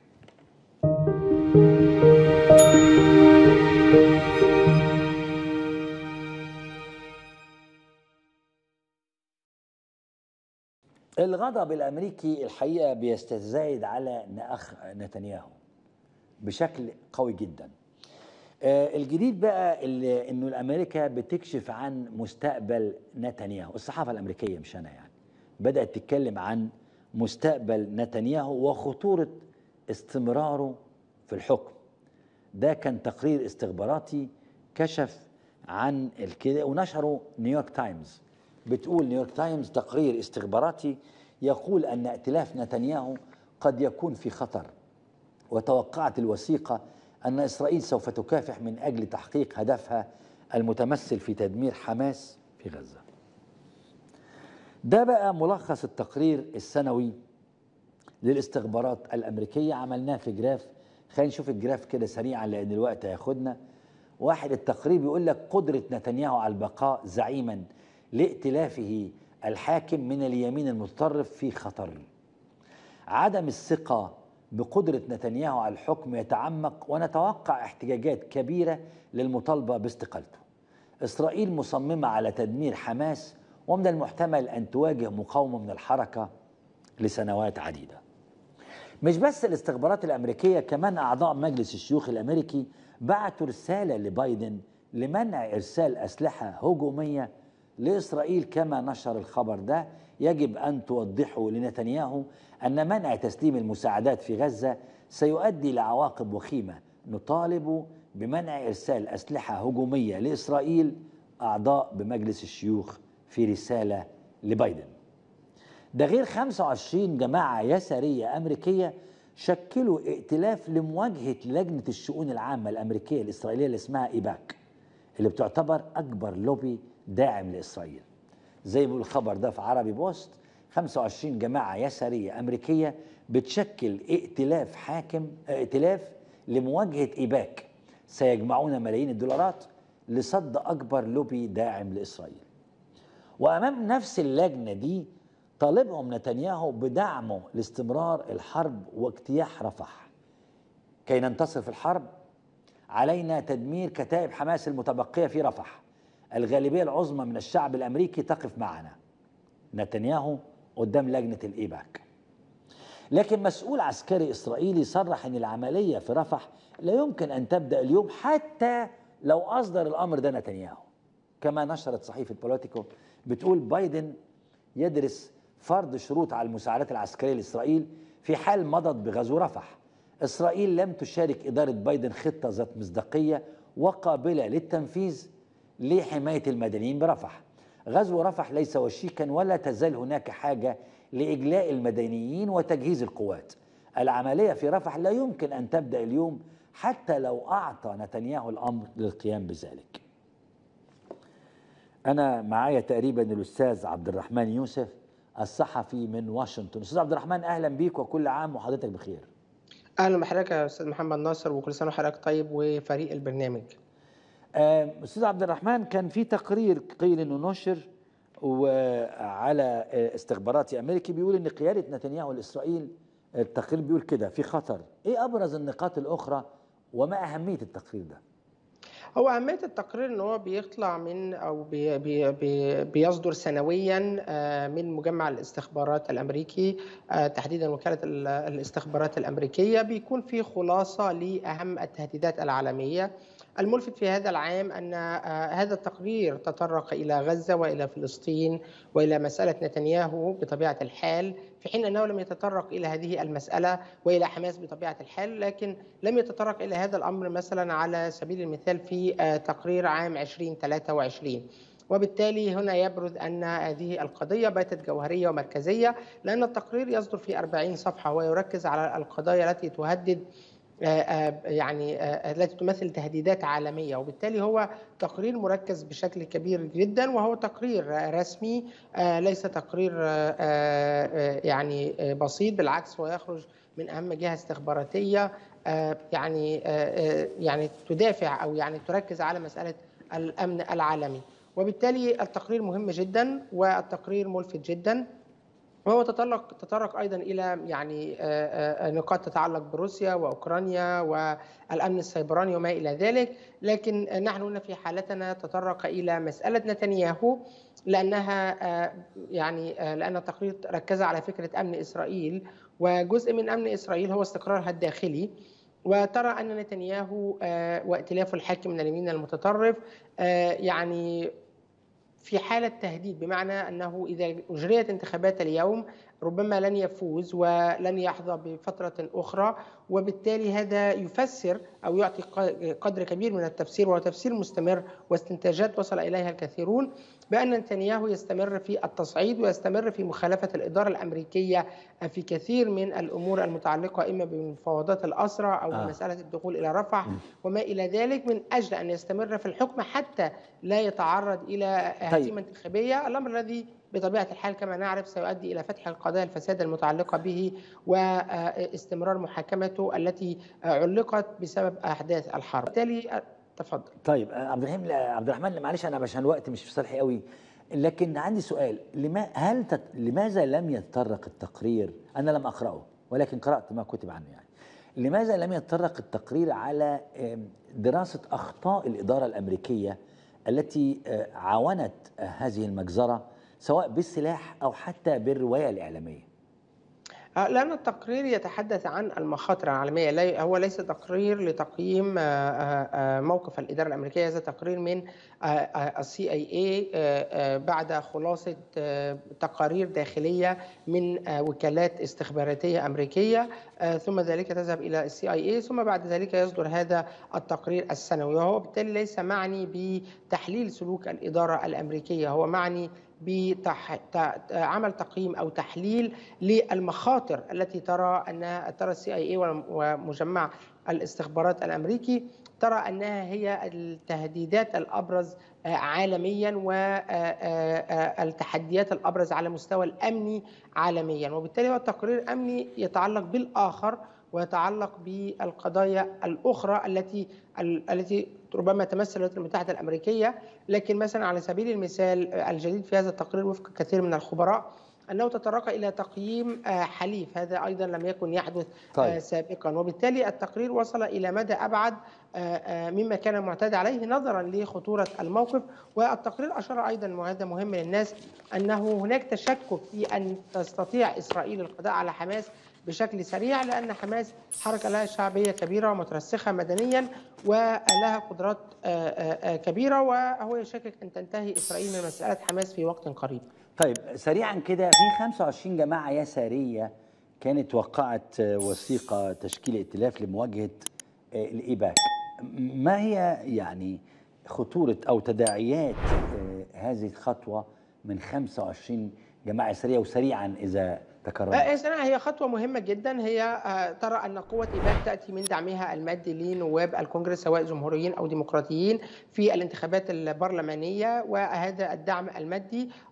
الغضب الامريكي الحقيقه بيستزايد على نأخ نتنياهو بشكل قوي جدا آه، الجديد بقى اللي انه الامريكا بتكشف عن مستقبل نتنياهو الصحافه الامريكيه مش انا يعني بدات تتكلم عن مستقبل نتنياهو وخطوره استمراره في الحكم ده كان تقرير استخباراتي كشف عن الكده ونشره نيويورك تايمز بتقول نيويورك تايمز تقرير استخباراتي يقول ان ائتلاف نتنياهو قد يكون في خطر وتوقعت الوثيقه ان اسرائيل سوف تكافح من اجل تحقيق هدفها المتمثل في تدمير حماس في غزه. ده بقى ملخص التقرير السنوي للاستخبارات الامريكيه عملناه في جراف خلينا نشوف الجراف كده سريعا لان الوقت هياخدنا. واحد التقرير بيقول لك قدره نتنياهو على البقاء زعيما لائتلافه الحاكم من اليمين المتطرف في خطر. عدم الثقه بقدرة نتنياهو على الحكم يتعمق ونتوقع احتجاجات كبيرة للمطالبة باستقالته. إسرائيل مصممة على تدمير حماس ومن المحتمل أن تواجه مقاومة من الحركة لسنوات عديدة. مش بس الاستخبارات الأمريكية كمان أعضاء مجلس الشيوخ الأمريكي بعتوا رسالة لبايدن لمنع إرسال أسلحة هجومية لإسرائيل كما نشر الخبر ده يجب أن توضحوا لنتنياهو أن منع تسليم المساعدات في غزة سيؤدي لعواقب وخيمة نطالب بمنع إرسال أسلحة هجومية لإسرائيل أعضاء بمجلس الشيوخ في رسالة لبايدن ده غير 25 جماعة يسارية أمريكية شكلوا ائتلاف لمواجهة لجنة الشؤون العامة الأمريكية الإسرائيلية اللي اسمها إيباك اللي بتعتبر أكبر لوبي داعم لإسرائيل زي ما بيقول الخبر ده في عربي بوست 25 جماعة يسارية أمريكية بتشكل ائتلاف حاكم ائتلاف لمواجهة إيباك سيجمعون ملايين الدولارات لصد أكبر لوبي داعم لإسرائيل وأمام نفس اللجنة دي طالبهم نتنياهو بدعمه لاستمرار الحرب واجتياح رفح كي ننتصر في الحرب علينا تدمير كتائب حماس المتبقية في رفح الغالبية العظمى من الشعب الأمريكي تقف معنا نتنياهو قدام لجنة الإيباك لكن مسؤول عسكري إسرائيلي صرح أن العملية في رفح لا يمكن أن تبدأ اليوم حتى لو أصدر الأمر ده نتنياهو كما نشرت صحيفة بوليتيكو بتقول بايدن يدرس فرض شروط على المساعدات العسكرية لإسرائيل في حال مضت بغزو رفح إسرائيل لم تشارك إدارة بايدن خطة ذات مصداقية وقابلة للتنفيذ لحماية المدنيين برفح غزو رفح ليس وشيكا ولا تزال هناك حاجة لإجلاء المدنيين وتجهيز القوات العملية في رفح لا يمكن أن تبدأ اليوم حتى لو أعطى نتنياهو الأمر للقيام بذلك أنا معايا تقريبا الأستاذ عبد الرحمن يوسف الصحفي من واشنطن أستاذ عبد الرحمن أهلا بيك وكل عام وحضرتك بخير اهلا بحضرتك يا استاذ محمد ناصر وكل سنه وحضرتك طيب وفريق البرنامج آه، استاذ عبد الرحمن كان في تقرير قيل انه نشر وعلى آه، استخباراتي امريكي بيقول ان قياده نتنياهو لاسرائيل التقرير بيقول كده في خطر ايه ابرز النقاط الاخرى وما اهميه التقرير ده هو أهمية التقرير إن هو بيطلع من أو بي بي بي بيصدر سنويا آه، من مجمع الاستخبارات الأمريكي آه، تحديدا وكالة ال- الاستخبارات الأمريكية بيكون في خلاصة لأهم التهديدات العالمية الملفت في هذا العام أن آه، هذا التقرير تطرق إلى غزة وإلى فلسطين وإلى مسألة نتنياهو بطبيعة الحال في حين أنه لم يتطرق إلى هذه المسألة وإلى حماس بطبيعة الحال لكن لم يتطرق إلى هذا الأمر مثلا على سبيل المثال في آه، تقرير عام 2023 وبالتالي هنا يبرز أن هذه القضية باتت جوهرية ومركزية لأن التقرير يصدر في 40 صفحة ويركز على القضايا التي تهدد آه، آه، يعني آه، التي تمثل تهديدات عالمية وبالتالي هو تقرير مركز بشكل كبير جدا وهو تقرير آه، رسمي آه، ليس تقرير آه، آه، يعني آه، بسيط بالعكس هو يخرج من أهم جهة استخباراتية آه، يعني آه، آه، يعني تدافع أو يعني تركز على مسألة الأمن العالمي وبالتالي التقرير مهم جدا والتقرير ملفت جدا وهو تطرق تطرق ايضا الى يعني آه، آه، نقاط تتعلق بروسيا واوكرانيا والامن السيبراني وما الى ذلك لكن نحن هنا في حالتنا تطرق الى مساله نتنياهو لانها آه، يعني آه، لان التقرير ركز على فكره امن اسرائيل وجزء من امن اسرائيل هو استقرارها الداخلي وترى ان نتنياهو آه، وائتلافه الحاكم من اليمين المتطرف آه، يعني في حالة تهديد بمعنى أنه إذا أجريت انتخابات اليوم ربما لن يفوز ولن يحظى بفترة أخرى وبالتالي هذا يفسر أو يعطي ق- قدر كبير من التفسير وهو تفسير مستمر واستنتاجات وصل إليها الكثيرون بأن نتنياهو يستمر في التصعيد ويستمر في مخالفة الإدارة الأمريكية في كثير من الأمور المتعلقة إما بمفاوضات الأسرى أو آه. بمسألة الدخول إلى رفح وما إلى ذلك من أجل أن يستمر في الحكم حتى لا يتعرض إلى هزيمة انتخابية الأمر الذي بطبيعة الحال كما نعرف سيؤدي إلى فتح القضايا الفساد المتعلقة به واستمرار محاكمته التي علقت بسبب أحداث الحرب بالتالي تفضل طيب آه، عبد الرحيم لا، عبد الرحمن معلش انا عشان الوقت مش في صالحي قوي لكن عندي سؤال لما هل تت... لماذا لم يتطرق التقرير انا لم اقراه ولكن قرات ما كتب عنه يعني لماذا لم يتطرق التقرير على آم، دراسه اخطاء الاداره الامريكيه التي آه، عاونت آه، هذه المجزره سواء بالسلاح او حتى بالروايه الاعلاميه آه، لأن التقرير يتحدث عن المخاطر العالمية لا- هو ليس تقرير لتقييم آه، آه، آه، موقف الإدارة الأمريكية هذا تقرير من السي اي اي بعد خلاصة آه، تقارير داخلية من آه، وكالات استخباراتية أمريكية آه، ثم ذلك تذهب إلى السي اي اي ثم بعد ذلك يصدر هذا التقرير السنوي وهو بالتالي ليس معني بتحليل سلوك الإدارة الأمريكية هو معني بعمل تقييم او تحليل للمخاطر التي ترى انها ترى السي اي اي ومجمع الاستخبارات الامريكي ترى انها هي التهديدات الابرز آه، عالميا والتحديات الابرز على مستوى الامني عالميا وبالتالي هو تقرير امني يتعلق بالاخر ويتعلق بالقضايا الاخرى التي التي ربما تمثل الولايات المتحده الامريكيه لكن مثلا على سبيل المثال الجديد في هذا التقرير وفق كثير من الخبراء انه تطرق الى تقييم آه، حليف هذا ايضا لم يكن يحدث طيب. آه، سابقا وبالتالي التقرير وصل الى مدى ابعد آه، آه، مما كان معتاد عليه نظرا لخطوره الموقف والتقرير اشار ايضا وهذا مهم للناس انه هناك تشكك في ان تستطيع اسرائيل القضاء على حماس بشكل سريع لان حماس حركه لها شعبيه كبيره ومترسخه مدنيا ولها قدرات آه، آه، آه، كبيره وهو يشكك ان تنتهي اسرائيل من مساله حماس في وقت قريب. طيب سريعا كده في 25 جماعة يسارية كانت وقعت آه، وثيقة تشكيل ائتلاف لمواجهة آه، الإيباك م- ما هي يعني خطورة أو تداعيات آه، هذه الخطوة من 25 جماعة يسارية وسريعا إذا تكررت آه، سنة هي خطوة مهمة جدا هي آه، ترى أن قوة إيباك تأتي من دعمها المادي لنواب الكونغرس سواء جمهوريين أو ديمقراطيين في الانتخابات البرلمانية وهذا الدعم المادي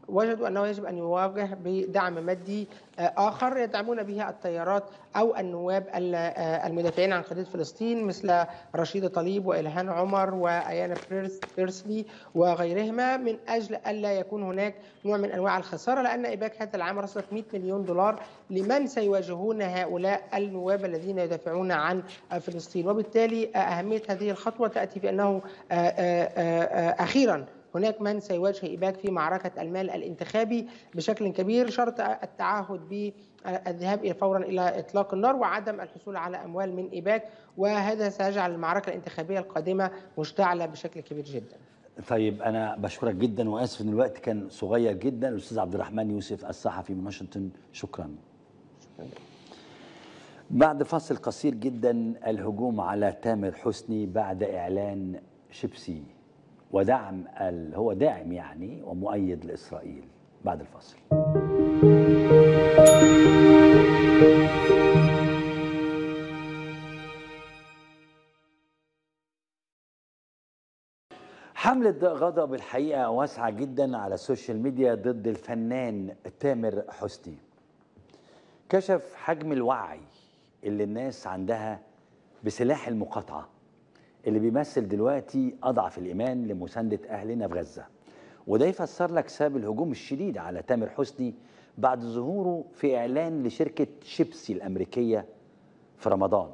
وجدوا انه يجب ان يواجه بدعم مادي آه، اخر يدعمون به التيارات او النواب ال- آه، المدافعين عن قضيه فلسطين مثل رشيد طليب والهان عمر وايانا بيرس- بيرسلي وغيرهما من اجل الا يكون هناك نوع من انواع الخساره لان ايباك هذا العام رصدت 100 مليون دولار لمن سيواجهون هؤلاء النواب الذين يدافعون عن آه، فلسطين وبالتالي آه، اهميه هذه الخطوه تاتي بانه آه، آه، آه، آه، اخيرا هناك من سيواجه إيباك في معركة المال الانتخابي بشكل كبير شرط التعهد بالذهاب إلى فورا إلى إطلاق النار وعدم الحصول على أموال من إيباك وهذا سيجعل المعركة الانتخابية القادمة مشتعلة بشكل كبير جدا طيب انا بشكرك جدا واسف ان الوقت كان صغير جدا الاستاذ عبد الرحمن يوسف الصحفي من واشنطن شكرا بعد فاصل قصير جدا الهجوم على تامر حسني بعد اعلان شيبسي ودعم ال... هو داعم يعني ومؤيد لاسرائيل بعد الفاصل حملة غضب الحقيقة واسعة جدا على السوشيال ميديا ضد الفنان تامر حسني كشف حجم الوعي اللي الناس عندها بسلاح المقاطعة اللي بيمثل دلوقتي أضعف الإيمان لمساندة أهلنا في غزة وده يفسر لك سبب الهجوم الشديد على تامر حسني بعد ظهوره في إعلان لشركة شيبسي الأمريكية في رمضان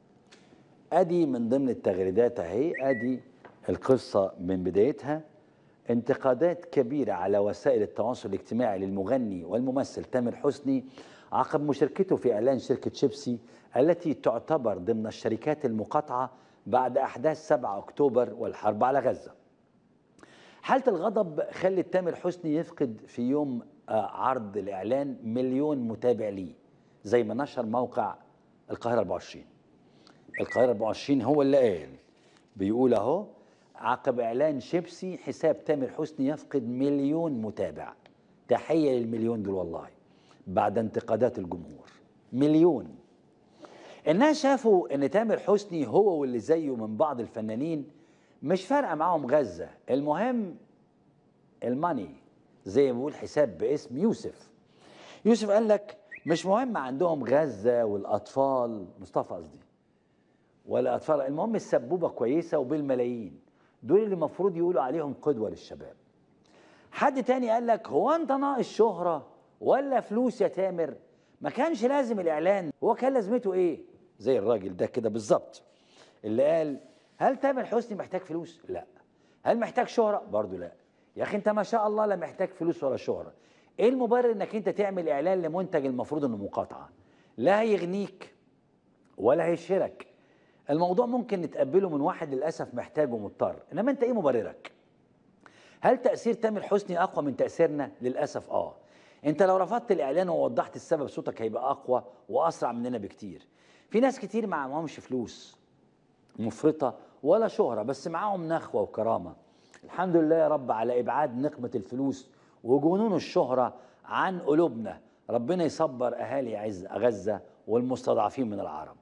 ادي من ضمن التغريدات اهي ادي القصه من بدايتها انتقادات كبيره على وسائل التواصل الاجتماعي للمغني والممثل تامر حسني عقب مشاركته في اعلان شركه شيبسي التي تعتبر ضمن الشركات المقاطعه بعد احداث 7 اكتوبر والحرب على غزه. حالة الغضب خلت تامر حسني يفقد في يوم آه، عرض الإعلان مليون متابع ليه زي ما نشر موقع القاهرة 24 القاهرة 24 هو اللي قال بيقول اهو عقب اعلان شيبسي حساب تامر حسني يفقد مليون متابع تحية للمليون دول والله بعد انتقادات الجمهور مليون الناس شافوا ان تامر حسني هو واللي زيه من بعض الفنانين مش فارقه معاهم غزه المهم الماني زي ما بيقول حساب باسم يوسف يوسف قال لك مش مهم عندهم غزه والاطفال مصطفى قصدي ولا اطفال المهم السبوبه كويسه وبالملايين دول اللي المفروض يقولوا عليهم قدوه للشباب حد تاني قال لك هو انت ناقص شهره ولا فلوس يا تامر ما كانش لازم الاعلان هو كان لازمته ايه زي الراجل ده كده بالظبط اللي قال هل تامر حسني محتاج فلوس لا هل محتاج شهره برضه لا يا اخي انت ما شاء الله لا محتاج فلوس ولا شهره ايه المبرر انك انت تعمل اعلان لمنتج المفروض انه مقاطعه لا هيغنيك ولا هيشهرك الموضوع ممكن نتقبله من واحد للاسف محتاج ومضطر انما انت ايه مبررك هل تاثير تامر حسني اقوى من تاثيرنا للاسف اه انت لو رفضت الاعلان ووضحت السبب صوتك هيبقى اقوى واسرع مننا بكتير في ناس كتير ما معهمش فلوس مفرطه ولا شهره بس معاهم نخوه وكرامه الحمد لله يا رب على ابعاد نقمه الفلوس وجنون الشهره عن قلوبنا ربنا يصبر اهالي عز غزه والمستضعفين من العرب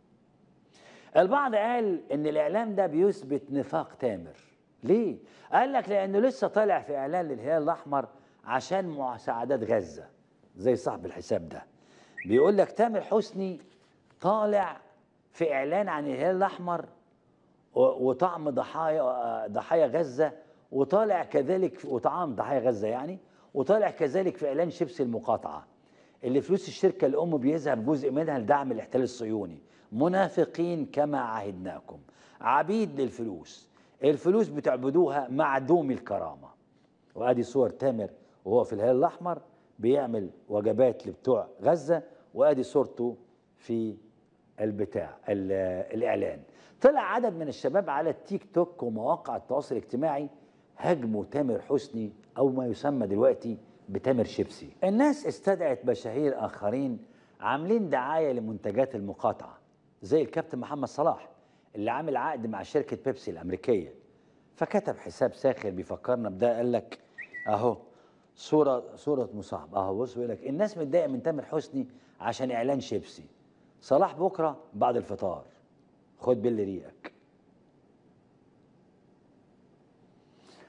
البعض قال ان الاعلان ده بيثبت نفاق تامر ليه قال لك لانه لسه طالع في اعلان للهلال الاحمر عشان مساعدات غزه زي صاحب الحساب ده بيقول لك تامر حسني طالع في اعلان عن الهلال الاحمر و- وطعم ضحايا ضحايا غزه وطالع كذلك وطعام ضحايا غزه يعني وطالع كذلك في اعلان شيبسي المقاطعه اللي فلوس الشركه الام بيذهب جزء منها لدعم الاحتلال الصهيوني منافقين كما عهدناكم عبيد للفلوس الفلوس بتعبدوها معدوم الكرامه وادي صور تامر وهو في الهلال الاحمر بيعمل وجبات لبتوع غزه وادي صورته في البتاع ال- الاعلان طلع عدد من الشباب على التيك توك ومواقع التواصل الاجتماعي هاجموا تامر حسني او ما يسمى دلوقتي بتامر شيبسي الناس استدعت مشاهير اخرين عاملين دعايه لمنتجات المقاطعه زي الكابتن محمد صلاح اللي عامل عقد مع شركه بيبسي الامريكيه فكتب حساب ساخر بيفكرنا بده قال لك اهو صوره صوره مصاحب اهو بص بيقول لك الناس متضايقه من تامر حسني عشان اعلان شيبسي صلاح بكره بعد الفطار خد باللي ريقك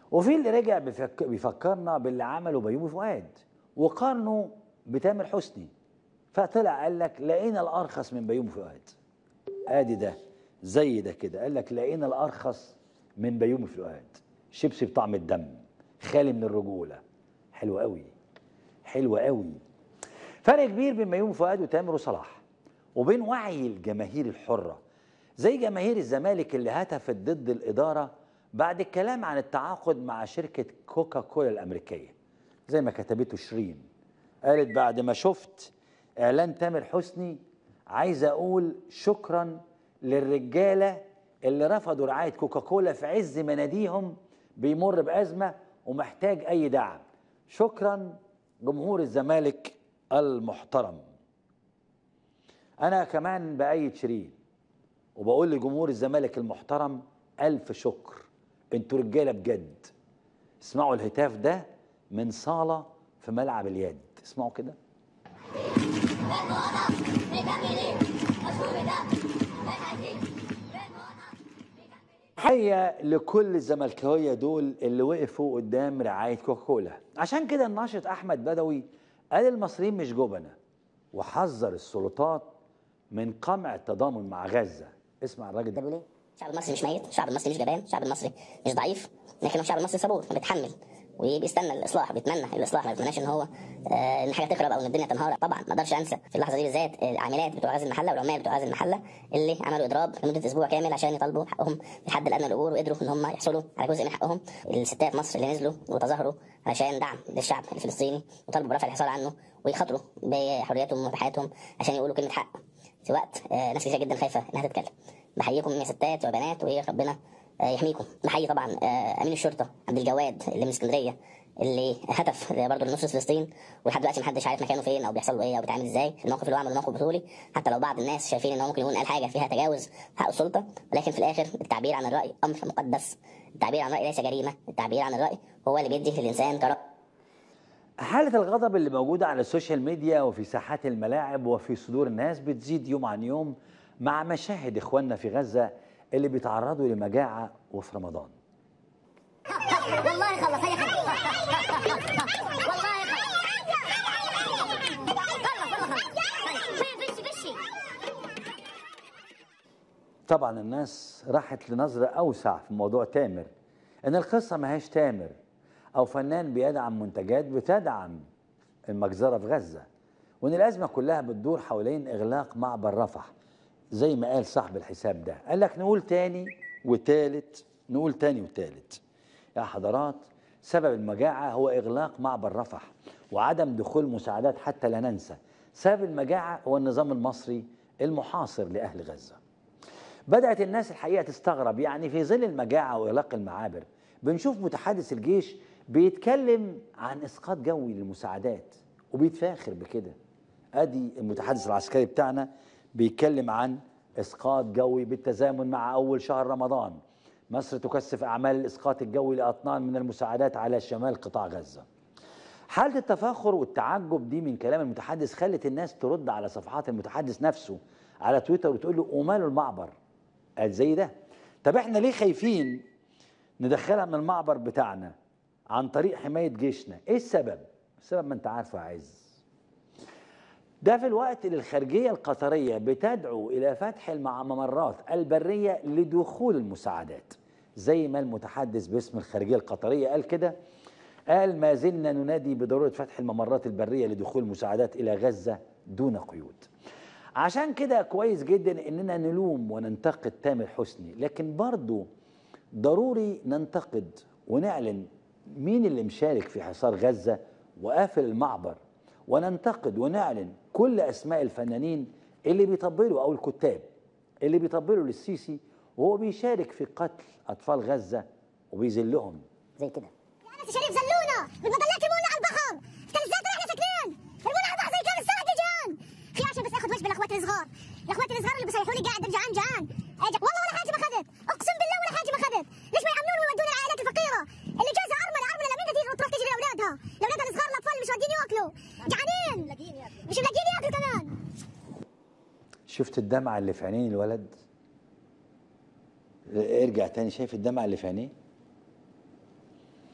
وفي اللي رجع بيفك بيفكرنا باللي عمله بيومي فؤاد وقارنه بتامر حسني فطلع قال لك لقينا الارخص من بيومي فؤاد ادي ده زي ده كده قال لك لقينا الارخص من بيومي فؤاد شيبسي بطعم الدم خالي من الرجوله حلو قوي حلو قوي فرق كبير بين بيومي فؤاد وتامر وصلاح وبين وعي الجماهير الحره زي جماهير الزمالك اللي هتفت ضد الاداره بعد الكلام عن التعاقد مع شركه كوكا كولا الامريكيه زي ما كتبته شيرين قالت بعد ما شفت اعلان تامر حسني عايز اقول شكرا للرجاله اللي رفضوا رعايه كوكاكولا في عز ما ناديهم بيمر بازمه ومحتاج اي دعم شكرا جمهور الزمالك المحترم انا كمان بايد شيرين وبقول لجمهور الزمالك المحترم الف شكر انتوا رجاله بجد اسمعوا الهتاف ده من صاله في ملعب اليد اسمعوا كده حية لكل الزملكاوية دول اللي وقفوا قدام رعاية كوكولا عشان كده الناشط أحمد بدوي قال المصريين مش جبنة وحذر السلطات من قمع التضامن مع غزة اسمع الراجل ده ده بيقول ايه؟ الشعب المصري مش ميت، الشعب المصري مش جبان، الشعب المصري مش ضعيف، لكن الشعب المصري صبور وبيتحمل وبيستنى الاصلاح بيتمنى الاصلاح ما بيتمناش ان هو آه ان حاجه تخرب او ان الدنيا تنهار طبعا ما اقدرش انسى في اللحظه دي بالذات آه، العاملات بتوع غاز المحله والعمال بتوع غاز المحله اللي عملوا اضراب لمده اسبوع كامل عشان يطالبوا حقهم بالحد الادنى للاجور وقدروا ان هم يحصلوا على جزء من حقهم الستات مصر اللي نزلوا وتظاهروا عشان دعم للشعب الفلسطيني وطالبوا برفع الحصار عنه ويخاطروا بحرياتهم وبحياتهم عشان يقولوا كلمه حق في وقت آه، ناس كتير جدا خايفه انها تتكلم بحييكم يا ستات وبنات وربنا آه، يحميكم بحيي طبعا آه، امين الشرطه عبد الجواد اللي من اسكندريه اللي هتف برضه لنصره فلسطين ولحد دلوقتي محدش عارف مكانه فين او بيحصل له ايه او بيتعامل ازاي الموقف اللي هو عمله موقف بطولي حتى لو بعض الناس شايفين ان هو ممكن يكون قال حاجه فيها تجاوز في حق السلطه ولكن في الاخر التعبير عن الراي امر مقدس التعبير عن الراي ليس جريمه التعبير عن الراي هو اللي بيدي للانسان كرامه حالة الغضب اللي موجودة على السوشيال ميديا وفي ساحات الملاعب وفي صدور الناس بتزيد يوم عن يوم مع مشاهد إخواننا في غزة اللي بيتعرضوا لمجاعة وفي رمضان والله خلص هي خلص والله طبعا الناس راحت لنظرة أوسع في موضوع تامر إن القصة ما هيش تامر أو فنان بيدعم منتجات بتدعم المجزرة في غزة وإن الأزمة كلها بتدور حوالين إغلاق معبر رفح زي ما قال صاحب الحساب ده قال لك نقول تاني وتالت نقول تاني وتالت يا حضرات سبب المجاعة هو إغلاق معبر رفح وعدم دخول مساعدات حتى لا ننسى سبب المجاعة هو النظام المصري المحاصر لأهل غزة بدأت الناس الحقيقة تستغرب يعني في ظل المجاعة وإغلاق المعابر بنشوف متحدث الجيش بيتكلم عن إسقاط جوي للمساعدات وبيتفاخر بكده أدي المتحدث العسكري بتاعنا بيتكلم عن إسقاط جوي بالتزامن مع أول شهر رمضان مصر تكثف أعمال الإسقاط الجوي لأطنان من المساعدات على شمال قطاع غزة حالة التفاخر والتعجب دي من كلام المتحدث خلت الناس ترد على صفحات المتحدث نفسه على تويتر وتقول له وماله المعبر قال زي ده طب احنا ليه خايفين ندخلها من المعبر بتاعنا عن طريق حماية جيشنا ايه السبب السبب ما انت عارفه يا عز ده في الوقت اللي الخارجية القطرية بتدعو إلى فتح الممرات البرية لدخول المساعدات زي ما المتحدث باسم الخارجية القطرية قال كده قال ما زلنا ننادي بضرورة فتح الممرات البرية لدخول المساعدات إلى غزة دون قيود عشان كده كويس جدا إننا نلوم وننتقد تامر حسني لكن برضو ضروري ننتقد ونعلن مين اللي مشارك في حصار غزة وقافل المعبر وننتقد ونعلن كل أسماء الفنانين اللي بيطبلوا أو الكتاب اللي بيطبلوا للسيسي وهو بيشارك في قتل أطفال غزة وبيذلهم زي كده يا ناس شريف زلونا بالمظلات يرمونا على البحر في تلزات احنا ساكنين يرمونا على البحر زي كان الساعه جيجان في عشان بس اخذ وجبه لاخواتي الصغار لاخواتي الصغار اللي بيصيحوا لي قاعد جعان جعان أجي. والله ولا حاجه ما اخذت اقسم بالله ولا حاجه ما اخذت ليش ما يعملون ويودون العائلات الفقيره اللي جوزها ارمله ارمله لما تيجي وتروح تجري لاولادها لاولادها الصغار الاطفال اللي مش راضيين ياكلوا جعانين مش ملاقيين ياكلوا كمان شفت الدمعة اللي في عينين الولد ارجع تاني شايف الدمعة اللي في عينيه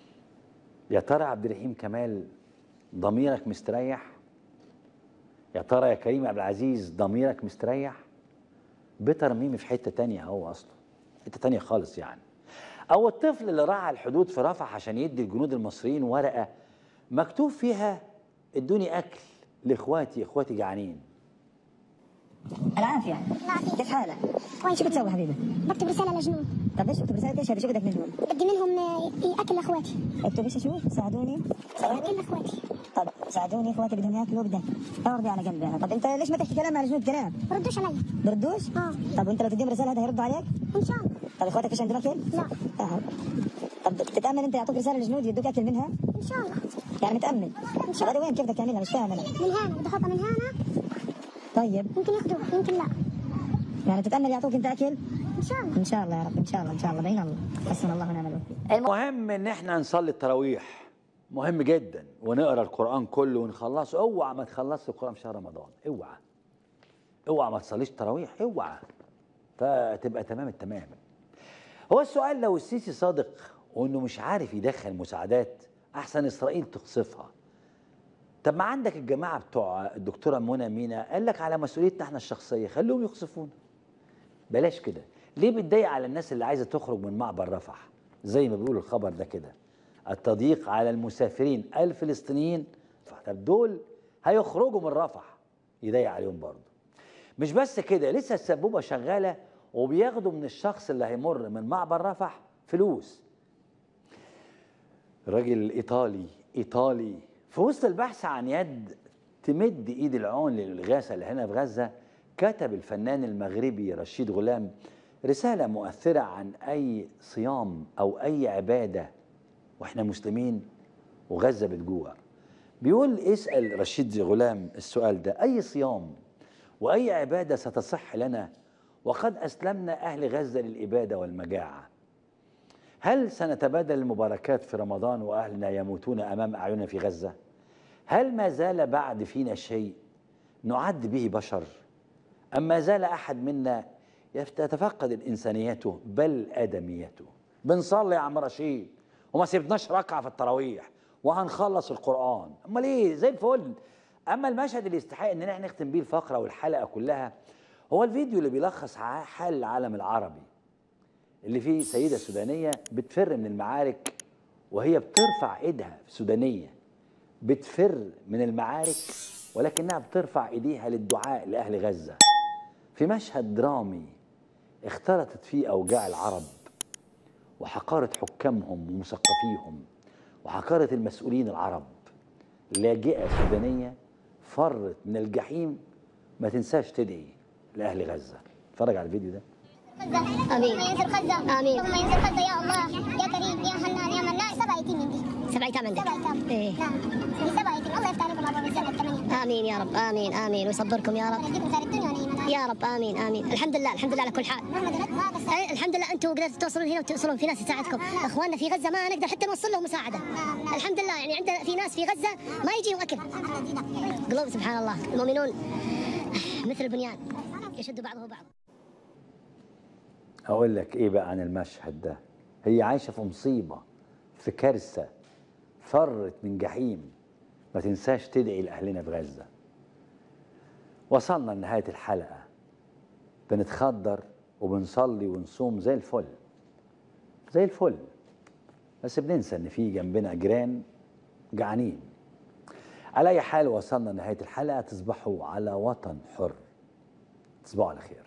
يا ترى عبد الرحيم كمال ضميرك مستريح يا ترى يا كريم عبد العزيز ضميرك مستريح بيتر ميمي في حته تانية هو اصلا حته تانية خالص يعني او الطفل اللي راح على الحدود في رفح عشان يدي الجنود المصريين ورقه مكتوب فيها ادوني اكل لاخواتي اخواتي جعانين العافية العافية. كيف حالك؟ كويس. شو بتسوي حبيبي؟ بكتب رسالة لجنود طب ايش بتكتب رسالة ايش هذا شو بدك منهم؟ بدي منهم آه، أكل لأخواتي اكتب ايش شو؟ ساعدوني أكل لأخواتي طب ساعدوني اخواتي بدهم ياكلوا بدك ارضي على قلبي انا طب انت ليش ما تحكي كلام مع الجنود كلام؟ بردوش علي بردوش؟ آه. طب وانت لو تديهم رسالة هذا هيردوا عليك؟ إن شاء الله طب اخواتك ايش عندهم اكل؟ لا آه. طب تتأمل انت يعطوك رسالة للجنود يدوك اكل منها؟ إن شاء الله يعني متأمل طب هذا وين كيف بدك تعملها مش فاهم انا من هنا بدي أحطها من هنا طيب يمكن ياخذوه يمكن لا يعني تتأمل يعطوك انت اكل؟ إن شاء الله ان شاء الله يا رب ان شاء الله ان شاء الله بين الله حسبنا الله ونعم الوكيل المهم ان احنا نصلي التراويح مهم جدا ونقرا القران كله ونخلصه اوعى ما تخلصش القران في شهر رمضان اوعى اوعى ما تصليش تراويح اوعى فتبقى تمام التمام هو السؤال لو السيسي صادق وانه مش عارف يدخل مساعدات احسن اسرائيل تقصفها طب ما عندك الجماعه بتوع الدكتوره منى مينا قال لك على مسؤوليتنا احنا الشخصيه خليهم يقصفونا بلاش كده ليه بتضايق على الناس اللي عايزه تخرج من معبر رفح زي ما بيقول الخبر ده كده التضييق على المسافرين الفلسطينيين طب دول هيخرجوا من رفح يضايق عليهم برضه مش بس كده لسه السبوبه شغاله وبياخدوا من الشخص اللي هيمر من معبر رفح فلوس الراجل ايطالي ايطالي في وسط البحث عن يد تمد ايد العون للإغاثة اللي هنا في غزة كتب الفنان المغربي رشيد غلام رسالة مؤثرة عن أي صيام أو أي عبادة وإحنا مسلمين وغزة بتجوع بيقول اسأل رشيد غلام السؤال ده أي صيام وأي عبادة ستصح لنا وقد أسلمنا أهل غزة للإبادة والمجاعة هل سنتبادل المباركات في رمضان واهلنا يموتون امام اعيننا في غزه؟ هل ما زال بعد فينا شيء نعد به بشر؟ ام ما زال احد منا يتفقد الانسانيته بل ادميته؟ بنصلي يا عم رشيد وما سيبناش ركعه في التراويح وهنخلص القران، امال ايه؟ زي الفل. اما المشهد اللي يستحق ان احنا نختم بيه الفقره والحلقه كلها هو الفيديو اللي بيلخص حال العالم العربي. اللي فيه سيدة سودانية بتفر من المعارك وهي بترفع ايدها سودانية بتفر من المعارك ولكنها بترفع ايديها للدعاء لأهل غزة في مشهد درامي اختلطت فيه أوجاع العرب وحقارة حكامهم ومثقفيهم وحقارة المسؤولين العرب لاجئة سودانية فرت من الجحيم ما تنساش تدعي لأهل غزة اتفرج على الفيديو ده آمين ينزل غزة آمين ثم ينزل غزة يا الله يا كريم يا حنان يا منان سبع يتيم عندي سبع ايتام عندك سبع يتام إيه. نعم عندي سبع يتيم الله يفتح عليكم ابواب الجنة الثمانية امين يا رب امين امين ويصبركم يا رب يديكم خير الدنيا ونعيم يا رب امين امين الحمد لله الحمد لله على كل حال مهما قلت ما بس إيه، الحمد لله انتم قدرتوا توصلون هنا وتوصلون في ناس يساعدكم اخواننا في غزه ما نقدر حتى نوصل لهم مساعده الحمد لله يعني عندنا في ناس في غزه ما يجيهم اكل قلوب سبحان الله المؤمنون مثل البنيان يشد بعضه بعض هقول لك ايه بقى عن المشهد ده هي عايشه في مصيبه في كارثه فرت من جحيم ما تنساش تدعي لاهلنا في غزه وصلنا لنهايه الحلقه بنتخدر وبنصلي ونصوم زي الفل زي الفل بس بننسى ان في جنبنا جيران جعانين على اي حال وصلنا لنهايه الحلقه تصبحوا على وطن حر تصبحوا على خير